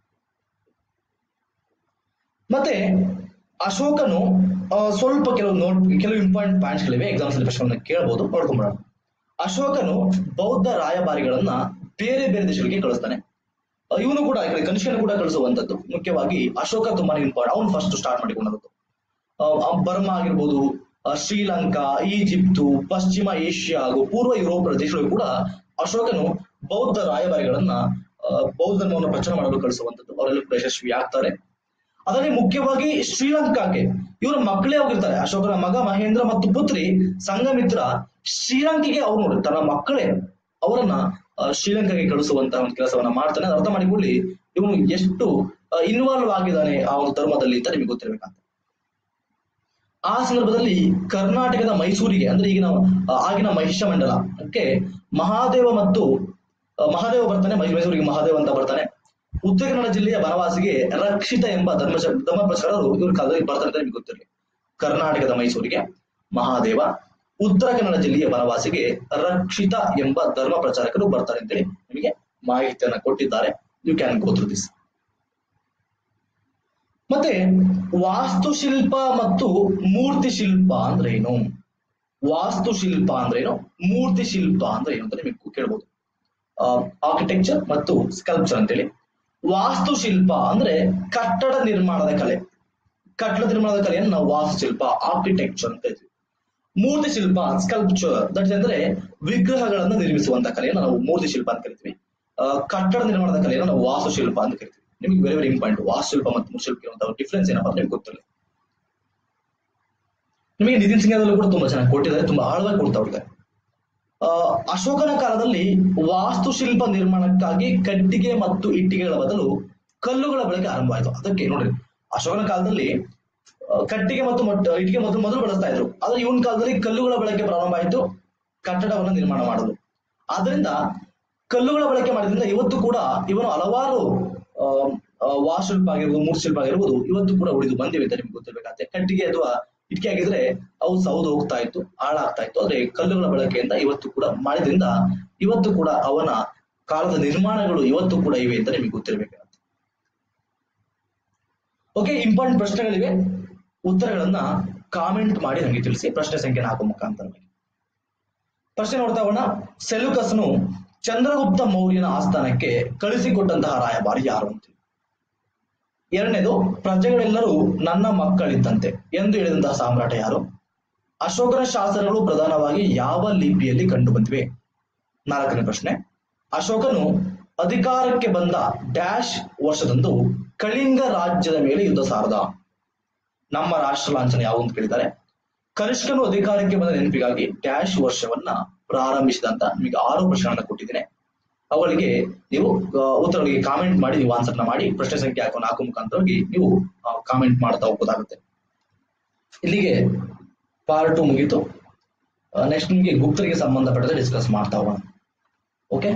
ಮತ್ತೆ ಅಶೋಕನು ಆ, ಸ್ವಲ್ಪ ಕೆಲವು ನೋಟ್ ಕೆಲವು ಇಂಪಾರ್ಟೆಂಟ್ ಪಾಯಿಂಟ್ಸ್ ಗಳಿವೆ ಎಕ್ಸಾಮ್ಸ್ ಅಲ್ಲಿ ಪ್ರಶ್ನೆ ಕೇಳಬಹುದು ನೋಡ್ಕೊಂಡ್ಬಿಡೋಣ ಅಶೋಕನು ಬೌದ್ಧ ರಾಯಭಾರಿಗಳನ್ನ ಬೇರೆ ಬೇರೆ ದೇಶಗಳಿಗೆ ಕಳಿಸ್ತಾನೆ ಆ, ಇವನು ಕೂಡ ಈ ಕಡೆ ಕನಿಷ್ಕನ ಕೂಡ ಕಳಿಸುವಂತದ್ದು ಮುಖ್ಯವಾಗಿ ಅಶೋಕ ತುಂಬಾ ಇಂಪಾರ್ಟೆಂಟ್ ಅವನು ಫಸ್ಟ್ ಸ್ಟಾರ್ಟ್ ಮಾಡಿಕೊಂಡದ್ದು ಆ, ಆ, ಬರ್ಮಾ ಆಗಿರ್ಬೋದು ಆ, ಶ್ರೀಲಂಕಾ ಈಜಿಪ್ತು ಪಶ್ಚಿಮ ಏಷ್ಯಾ ಹಾಗೂ ಪೂರ್ವ ಯುರೋಪ್ ದೇಶಗಳು ಕೂಡ ಅಶೋಕನು ಬೌದ್ಧ ರಾಯಭಾರಿಗಳನ್ನ ಆ, ಬೌದ್ಧ ಧರ್ಮವನ್ನು ಪ್ರಚಾರ ಮಾಡಲು ಕಳಿಸುವಂತದ್ದು ಅವರೆಲ್ಲ ಕೂಡ ಯಶಸ್ವಿ ಆಗ್ತಾರೆ ಅದರಲ್ಲಿ ಮುಖ್ಯವಾಗಿ ಶ್ರೀಲಂಕಾಕ್ಕೆ ಇವರ ಮಕ್ಕಳೇ ಹೋಗಿರ್ತಾರೆ ಅಶೋಕನ ಮಗ ಮಹೇಂದ್ರ ಮತ್ತು ಪುತ್ರಿ ಸಂಘಮಿತ್ರ ಶ್ರೀಲಂಕೆಗೆ ಅವ್ರು ನೋಡಿ ತನ್ನ ಮಕ್ಕಳೇ ಅವರನ್ನ ಆ, ಶ್ರೀಲಂಕಾಗೆ ಕಳಿಸುವಂತಹ ಒಂದು ಕೆಲಸವನ್ನ ಮಾಡ್ತಾನೆ ಅದ್ ಅರ್ಥ ಮಾಡಿಕೊಳ್ಳಿ ಇವನು ಎಷ್ಟು ಇನ್ವಾಲ್ವ್ ಆಗಿದ್ದಾನೆ ಆ ಒಂದು ಧರ್ಮದಲ್ಲಿ ಅಂತ ನಿಮಗೆ ಗೊತ್ತಿರಬೇಕಂತ ಆ ಸಂದರ್ಭದಲ್ಲಿ ಕರ್ನಾಟಕದ ಮೈಸೂರಿಗೆ ಅಂದ್ರೆ ಈಗಿನ ಆ, ಆಗಿನ ಮಹಿಷ ಮಂಡಲಕ್ಕೆ ಮಹಾದೇವ ಮತ್ತು ಆ, ಮಹಾದೇವ ಬರ್ತಾನೆ ಮೈ- ಮೈಸೂರಿಗೆ ಮಹಾದೇವ ಅಂತ ಬರ್ತಾನೆ ಉತ್ತರ ಕನ್ನಡ ಜಿಲ್ಲೆಯ ಬನವಾಸಿಗೆ ರಕ್ಷಿತ ಎಂಬ ಧರ್ಮ ಧರ್ಮ ಪ್ರಚಾರರು ಇವ್ರ ಕಾಲದಲ್ಲಿ ಬರ್ತಾರೆ ಅಂತ ನಿಮಗೆ ಗೊತ್ತಿರಲಿ ಕರ್ನಾಟಕದ ಮೈಸೂರಿಗೆ ಮಹಾದೇವ ಉತ್ತರ ಕನ್ನಡ ಜಿಲ್ಲೆಯ ಬನವಾಸಿಗೆ ರಕ್ಷಿತ ಎಂಬ ಧರ್ಮ ಪ್ರಚಾರಕರು ಬರ್ತಾರೆ ಅಂತೇಳಿ ನಿಮಗೆ ಮಾಹಿತಿಯನ್ನ ಕೊಟ್ಟಿದ್ದಾರೆ you can go through this ಮತ್ತೆ ವಾಸ್ತುಶಿಲ್ಪ ಮತ್ತು ಮೂರ್ತಿ ಶಿಲ್ಪ ಅಂದ್ರೆ ಏನು ವಾಸ್ತುಶಿಲ್ಪ ಅಂದ್ರೆ ಏನು ಮೂರ್ತಿ ಶಿಲ್ಪ ಅಂದ್ರೆ ಏನು ಅಂತ ನಿಮಗೆ ಕೇಳ್ಬೋದು ಆರ್ಕಿಟೆಕ್ಚರ್ ಮತ್ತು ಸ್ಕಲ್ಪ್ಚರ್ ಅಂತೇಳಿ ವಾಸ್ತುಶಿಲ್ಪ ಅಂದ್ರೆ ಕಟ್ಟಡ ನಿರ್ಮಾಣದ ಕಲೆ ಕಟ್ಟಡ ನಿರ್ಮಾಣದ ಕಲೆಯನ್ನು ನಾವು ವಾಸ್ತುಶಿಲ್ಪ ಆರ್ಕಿಟೆಕ್ಚರ್ ಅಂತ ಹೇಳ್ತೀವಿ ಮೂರ್ತಿ ಶಿಲ್ಪ ಸ್ಕಲ್ಪ್ಚರ್ ದಟ್ ಅಂದ್ರೆ ವಿಗ್ರಹಗಳನ್ನು ನಿರ್ಮಿಸುವಂತ ಕಲೆಯನ್ನು ನಾವು ಮೂರ್ತಿ ಶಿಲ್ಪ ಅಂತ ಕರಿತೀವಿ ಆ, ಕಟ್ಟಡ ನಿರ್ಮಾಣದ ಕಲೆಯನ್ನು ನಾವು ವಾಸ್ತುಶಿಲ್ಪ ಅಂತ ಕರಿತೀವಿ ನಿಮಗೆ ವೆರಿ ವೆರಿ ಇಂಪಾರ್ಟೆಂಟ್ ವಾಸ್ತುಶಿಲ್ಪ ಮತ್ತು ಮೂರ್ತಿಶಿಲ್ಪ ಇರುವಂತಹ ಡಿಫ್ರೆನ್ಸ್ ಏನಪ್ಪ ಅಂತ ನಿಮ್ಗೆ ಗೊತ್ತಿಲ್ಲ ನಿಮಗೆ ನಿತಿನ್ ಸಿಂಗದಲ್ಲೂ ಕೂಡ ತುಂಬಾ ಚೆನ್ನಾಗಿ ಕೊಟ್ಟಿದ್ದಾರೆ ತುಂಬಾ ಆಳವಾಗಿ ಕೊಡ್ತಾ ಹೋಗಿದ್ದಾರೆ ಆ, ಅಶೋಕನ ಕಾಲದಲ್ಲಿ ವಾಸ್ತುಶಿಲ್ಪ ನಿರ್ಮಾಣಕ್ಕಾಗಿ ಕಟ್ಟಿಗೆ ಮತ್ತು ಇಟ್ಟಿಗೆಗಳ ಬದಲು ಕಲ್ಲುಗಳ ಬಳಕೆ ಆರಂಭವಾಯಿತು ಅದಕ್ಕೆ ನೋಡ್ರಿ ಅಶೋಕನ ಕಾಲದಲ್ಲಿ ಆ, ಕಟ್ಟಿಗೆ ಮತ್ತು ಮೊಟ್ಟ- ಇಟ್ಟಿಗೆ ಮೊದಲು ಮೊದಲು ಬಳಸ್ತಾ ಇದ್ರು ಆದ್ರೆ ಇವನ್ ಕಾಲದಲ್ಲಿ ಕಲ್ಲುಗಳ ಬಳಕೆ ಪ್ರಾರಂಭ ಆಯಿತು ಕಟ್ಟಡವನ್ನು ನಿರ್ಮಾಣ ಮಾಡಲು ಆದ್ರಿಂದ ಕಲ್ಲುಗಳ ಬಳಕೆ ಮಾಡಿದ್ರಿಂದ ಇವತ್ತು ಕೂಡ ಇವನು ಹಲವಾರು ಆ, ಆ, ವಾಸ್ತುಶಿಲ್ಪ ಆಗಿರ್ಬೋದು ಮೂರ್ತಿಶಿಲ್ಪ ಆಗಿರ್ಬೋದು ಇವತ್ತು ಕೂಡ ಉಳಿದು ಬಂದಿವೆ ಅಂತ ನಿಮ್ಗೆ ಗೊತ್ತಿರ್ಬೇಕಾಗತ್ತೆ ಕಟ್ಟಿಗೆ ಅಥವಾ ಇಟ್ಟಿಗೆ ಆಗಿದ್ರೆ ಅವು ಸೌದು ಹೋಗ್ತಾ ಇತ್ತು ಹಾಳಾಗ್ತಾ ಇತ್ತು ಆದ್ರೆ ಕಲ್ಲುಗಳ ಬಳಕೆಯಿಂದ ಇವತ್ತು ಕೂಡ ಮಾಡಿದ್ರಿಂದ ಇವತ್ತು ಕೂಡ ಅವನ ಕಾಲದ ನಿರ್ಮಾಣಗಳು ಇವತ್ತು ಕೂಡ ಇವೆ ಅಂತ ನಿಮಗೆ ಗೊತ್ತಿರಬೇಕಾಗತ್ತೆ ಓಕೆ ಇಂಪಾರ್ಟೆಂಟ್ ಪ್ರಶ್ನೆಗಳಿವೆ ಉತ್ತರಗಳನ್ನ ಕಾಮೆಂಟ್ ಮಾಡಿ ನನಗೆ ತಿಳಿಸಿ ಪ್ರಶ್ನೆ ಸಂಖ್ಯೆ ನಾಲ್ಕು ಮುಖಾಂತರವಾಗಿ ಪ್ರಶ್ನೆ ನೋಡ್ತಾ ಹೋಗೋಣ ಸೆಲ್ಯೂಕಸ್ನು ಚಂದ್ರಗುಪ್ತ ಮೌರ್ಯನ ಆಸ್ಥಾನಕ್ಕೆ ಕಳಿಸಿಕೊಟ್ಟಂತಹ ರಾಯಭಾರಿ ಯಾರು ಅಂತ ಎರಡನೇದು ಪ್ರಜೆಗಳೆಲ್ಲರೂ ನನ್ನ ಮಕ್ಕಳಿದ್ದಂತೆ ಎಂದು ಹೇಳಿದಂತಹ ಸಾಮ್ರಾಟ ಯಾರು ಅಶೋಕನ ಶಾಸನಗಳು ಪ್ರಧಾನವಾಗಿ ಯಾವ ಲಿಪಿಯಲ್ಲಿ ಕಂಡು ಬಂದಿವೆ ನಾಲ್ಕನೇ ಪ್ರಶ್ನೆ ಅಶೋಕನು ಅಧಿಕಾರಕ್ಕೆ ಬಂದ ಡ್ಯಾಶ್ ವರ್ಷದಂದು ಕಳಿಂಗ ರಾಜ್ಯದ ಮೇಲೆ ಯುದ್ಧ ಸಾರದ ನಮ್ಮ ರಾಷ್ಟ್ರ ಲಾಂಛನ ಯಾವುದು ಅಂತ ಕೇಳಿದ್ದಾರೆ ಕನಿಷ್ಕನು ಅಧಿಕಾರಕ್ಕೆ ಬಂದ ನೆನಪಿಗಾಗಿ ಡ್ಯಾಶ್ ವರ್ಷವನ್ನ ಪ್ರಾರಂಭಿಸಿದಂತ ನಿಮಗೆ ಆರು ಪ್ರಶ್ನೆಗಳನ್ನ ಕೊಟ್ಟಿದ್ದೇನೆ ಅವುಗಳಿಗೆ ನೀವು ಆ, ಉತ್ತರಗಳಿಗೆ ಕಾಮೆಂಟ್ ಮಾಡಿ ನೀವು ಆನ್ಸರ್ನ ಮಾಡಿ ಪ್ರಶ್ನೆ ಸಂಖ್ಯೆ ಹಾಕೋ ನಾಲ್ಕು ಮುಖಾಂತರವಾಗಿ ನೀವು ಕಾಮೆಂಟ್ ಮಾಡ್ತಾ ಹೋಗೋದಾಗುತ್ತೆ ಇಲ್ಲಿಗೆ ಪಾರ್ಟ್ ಟು ಮುಗೀತು ನೆಕ್ಸ್ಟ್ ನಿಮಗೆ ಗುಪ್ತರಿಗೆ ಸಂಬಂಧಪಟ್ಟಂತೆ ಡಿಸ್ಕಸ್ ಮಾಡ್ತಾ ಹೋಗೋಣ ಓಕೆ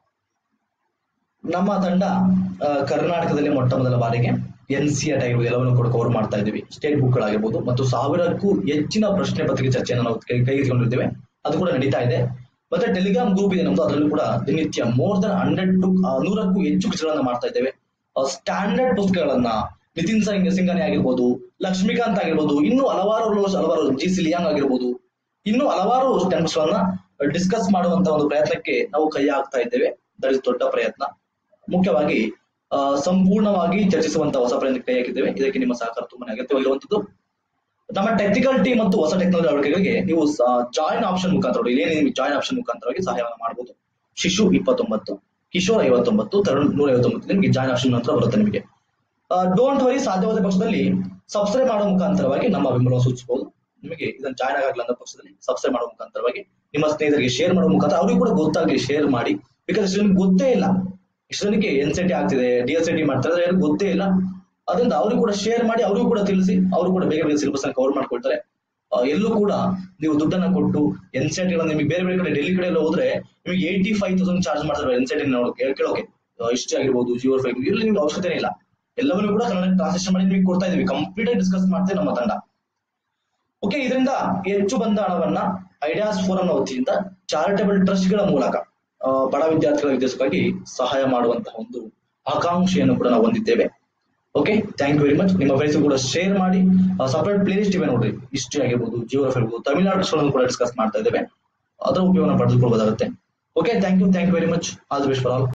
ನಮ್ಮ ತಂಡ ಆ, ಕರ್ನಾಟಕದಲ್ಲಿ ಮೊಟ್ಟ ಮೊದಲ ಬಾರಿಗೆ ಎನ್ ಸಿ ಆರ್ ಆಗಿರ್ಬೋದು ಎಲ್ಲವನ್ನು ಕೂಡ ಕವರ್ ಮಾಡ್ತಾ ಇದ್ದೀವಿ ಸ್ಟೇಟ್ ಬುಕ್ ಗಳಾಗಿರ್ಬೋದು ಮತ್ತು ಸಾವಿರಕ್ಕೂ ಹೆಚ್ಚಿನ ಪ್ರಶ್ನೆ ಪತ್ರಿಕೆ ಚರ್ಚೆಯನ್ನು ನಾವು ಕೈ ಕೈಗೆತ್ತಿಕೊಂಡಿದ್ದೇವೆ ಅದು ಕೂಡ ನಡೀತಾ ಇದೆ ಮತ್ತೆ ಟೆಲಿಗ್ರಾಮ್ ಗ್ರೂಪ್ ಇದೆ ನಮ್ದು ಅದರಲ್ಲೂ ಕೂಡ ದಿನನಿತ್ಯ ಮೋರ್ ದನ್ ಹಂಡ್ರೆಡ್ ಟು ನೂರಕ್ಕೂ ಹೆಚ್ಚು ಕಿಸ್ಗಳನ್ನ ಮಾಡ್ತಾ ಇದ್ದೇವೆ ಸ್ಟ್ಯಾಂಡರ್ಡ್ ಪುಸ್ತಕಗಳನ್ನ ನಿತಿನ್ ಸಿಂಗ್ ಸಿಂಗನೆ ಆಗಿರ್ಬೋದು ಲಕ್ಷ್ಮೀಕಾಂತ್ ಆಗಿರ್ಬೋದು ಇನ್ನೂ ಹಲವಾರು ಹಲವಾರು ಜಿ ಸಿ ಲಿಯಾಂಗ್ ಆಗಿರ್ಬೋದು ಇನ್ನೂ ಹಲವಾರು ಸ್ಟ್ಯಾಂಡರ್ಡ್ಸ್ ಗಳನ್ನ ಡಿಸ್ಕಸ್ ಮಾಡುವಂತ ಒಂದು ಪ್ರಯತ್ನಕ್ಕೆ ನಾವು ಕೈ ಹಾಕ್ತಾ ಇದ್ದೇವೆ ದಟ್ ಇಸ್ ದೊಡ್ಡ ಪ್ರಯತ್ನ ಮುಖ್ಯವಾಗಿ ಆ, ಸಂಪೂರ್ಣವಾಗಿ ಚರ್ಚಿಸುವಂತ ಹೊಸ ಪ್ರಯತ್ನಕ್ಕೆ ಕೈ ಹಾಕಿದ್ದೇವೆ ಇದಕ್ಕೆ ನಿಮ್ಮ ಸಹಕಾರ ತುಂಬಾ ಅಗತ್ಯವಾಗಿರುವಂತದ್ದು ನಮ್ಮ ಟೆಕ್ನಿಕಲ್ ಟೀಮ್ ಮತ್ತು ಹೊಸ ಟೆಕ್ನಾಲಜಿ ಅಳವಡಿಕೆಗಳಿಗೆ ನೀವು ಜಾಯಿನ್ ಆಪ್ಷನ್ ಮುಖಾಂತರ ಇಲ್ಲಿ ನಿಮಗೆ ಜಾಯಿನ್ ಆಪ್ಷನ್ ಮುಖಾಂತರವಾಗಿ ಸಹಾಯವನ್ನು ಮಾಡಬಹುದು ಶಿಶು ಇಪ್ಪತ್ತೊಂಬತ್ತು ಕಿಶೋರ್ ಐವತ್ತೊಂಬತ್ತು ತರುಣ್ ನೂರ ಐವತ್ತೊಂಬತ್ತು ನಿಮಗೆ ಜಾಯಿನ್ ಆಪ್ಷನ್ ನಂತರ ಬರುತ್ತೆ ನಿಮಗೆ ಡೋಂಟ್ ವರಿ ಸಾಧ್ಯವಾದ ಪಕ್ಷದಲ್ಲಿ ಸಬ್ಸ್ಕ್ರೈಬ್ ಮಾಡೋ ಮುಖಾಂತರವಾಗಿ ನಮ್ಮ ಬೆಂಬಲವನ್ನು ಸೂಚಿಸಬಹುದು ನಿಮಗೆ ಇದನ್ನು ಜಾಯ್ನ್ ಆಗಲ್ಲ ಅನ್ನೋ ಪಕ್ಷದಲ್ಲಿ ಸಬ್ಸ್ಕ್ರೈಬ್ ಮಾಡೋ ಮುಖಾಂತರವಾಗಿ ನಿಮ್ಮ ಸ್ನೇಹಿತರಿಗೆ ಶೇರ್ ಮಾಡೋ ಮುಖಾಂತರ ಅವ್ರಿಗೆ ಕೂಡ ಗೊತ್ತಾಗಲಿ ಶೇರ್ ಮಾಡಿ ಬಿಕಾಸ್ ಇಷ್ಟು ಜನಕ್ಕೆ ಗೊತ್ತೇ ಇಲ್ಲ ಇಷ್ಟು ಜನಕ್ಕೆ ಎನ್ ಸಿ ಟಿ ಆಗ್ತಿದೆ ಡಿ ಎಸ್ ಟಿ ಮಾಡ್ತಾರೆ ಯಾರಿಗೂ ಗೊತ್ತೇ ಇಲ್ಲ ಅದರಿಂದ ಅವ್ರಿಗೆ ಕೂಡ ಶೇರ್ ಮಾಡಿ ಅವ್ರಿಗೂ ಕೂಡ ತಿಳಿಸಿ ಅವರು ಕೂಡ ಬೇಗ ಬೇಗ ಸಿಲೆಬಸ್ ಅನ್ನು ಕವರ್ ಮಾಡ್ಕೊಳ್ತಾರೆ ಆ, ಎಲ್ಲೂ ಕೂಡ ನೀವು ದುಡ್ಡನ್ನ ಕೊಟ್ಟು ಎನ್ಸೆಟ್ ನಿಮಗೆ ಬೇರೆ ಬೇರೆ ಕಡೆ ಡೆಲ್ಲಿ ಕಡೆ ಎಲ್ಲ ಹೋದ್ರೆ ನಿಮಗೆ ಏಯ್ಟಿ ಫೈವ್ ತೌಸಂಡ್ ಚಾರ್ಜ್ ಮಾಡ್ತಾರೆ ಎನ್ಸೆಟ್ ಕೇಳೋಕೆ ಹಿಸ್ಟ್ರಿ ಆಗಿರ್ಬೋದು ಜಿಯೋ ಫೈವ್ ಇಲ್ಲಿ ನಿಮ್ಗೆ ಅವಶ್ಯಕತೆ ಇಲ್ಲ ಎಲ್ಲವನ್ನೂ ಕೂಡ ಕನ್ನಡ ಟ್ರಾನ್ಸ್ಲೇಷನ್ ಮಾಡಿ ನಿಮಗೆ ಕೊಡ್ತಾ ಇದೀವಿ ಕಂಪ್ಲೀಟ್ ಆಗಿ ಡಿಸ್ಕಸ್ ಮಾಡ್ತೇವೆ ನಮ್ಮ ತಂಡ ಓಕೆ ಇದರಿಂದ ಹೆಚ್ಚು ಬಂದ ಹಣವನ್ನ ಐಡಿಯಾಸ್ ಫೋರಂ ವತಿಯಿಂದ ಚಾರಿಟಬಲ್ ಟ್ರಸ್ಟ್ ಗಳ ಮೂಲಕ ಆ, ಬಡ ವಿದ್ಯಾರ್ಥಿಗಳ ವಿದ್ಯಾಸಕ್ಕಾಗಿ ಸಹಾಯ ಮಾಡುವಂತಹ ಒಂದು ಆಕಾಂಕ್ಷೆಯನ್ನು ಕೂಡ ನಾವು ಹೊಂದಿದ್ದೇವೆ okay thank you very much ನಿಮ್ಮ ಫ್ರೆಂಡ್ಸ್ ಕೂಡ ಶೇರ್ ಮಾಡಿ ಸಪರೇಟ್ ಪ್ಲೇ ಲಿಸ್ಟ್ ಇವೆ ನೋಡ್ರಿ ಹಿಸ್ಟ್ರಿ ಆಗಿರ್ಬೋದು ಜಿಯೋಗ್ರಫಿ ಆಗಿರ್ಬೋದು ತಮಿಳುನಾಡು ಕೂಡ ಡಿಸ್ಕಸ್ ಮಾಡ್ತಾ ಇದ್ದೇವೆ ಅದರ ಉಪಯೋಗ ಪಡೆದುಕೊಳ್ಬೋದಾಗುತ್ತೆ okay thank you thank you very much all the best for all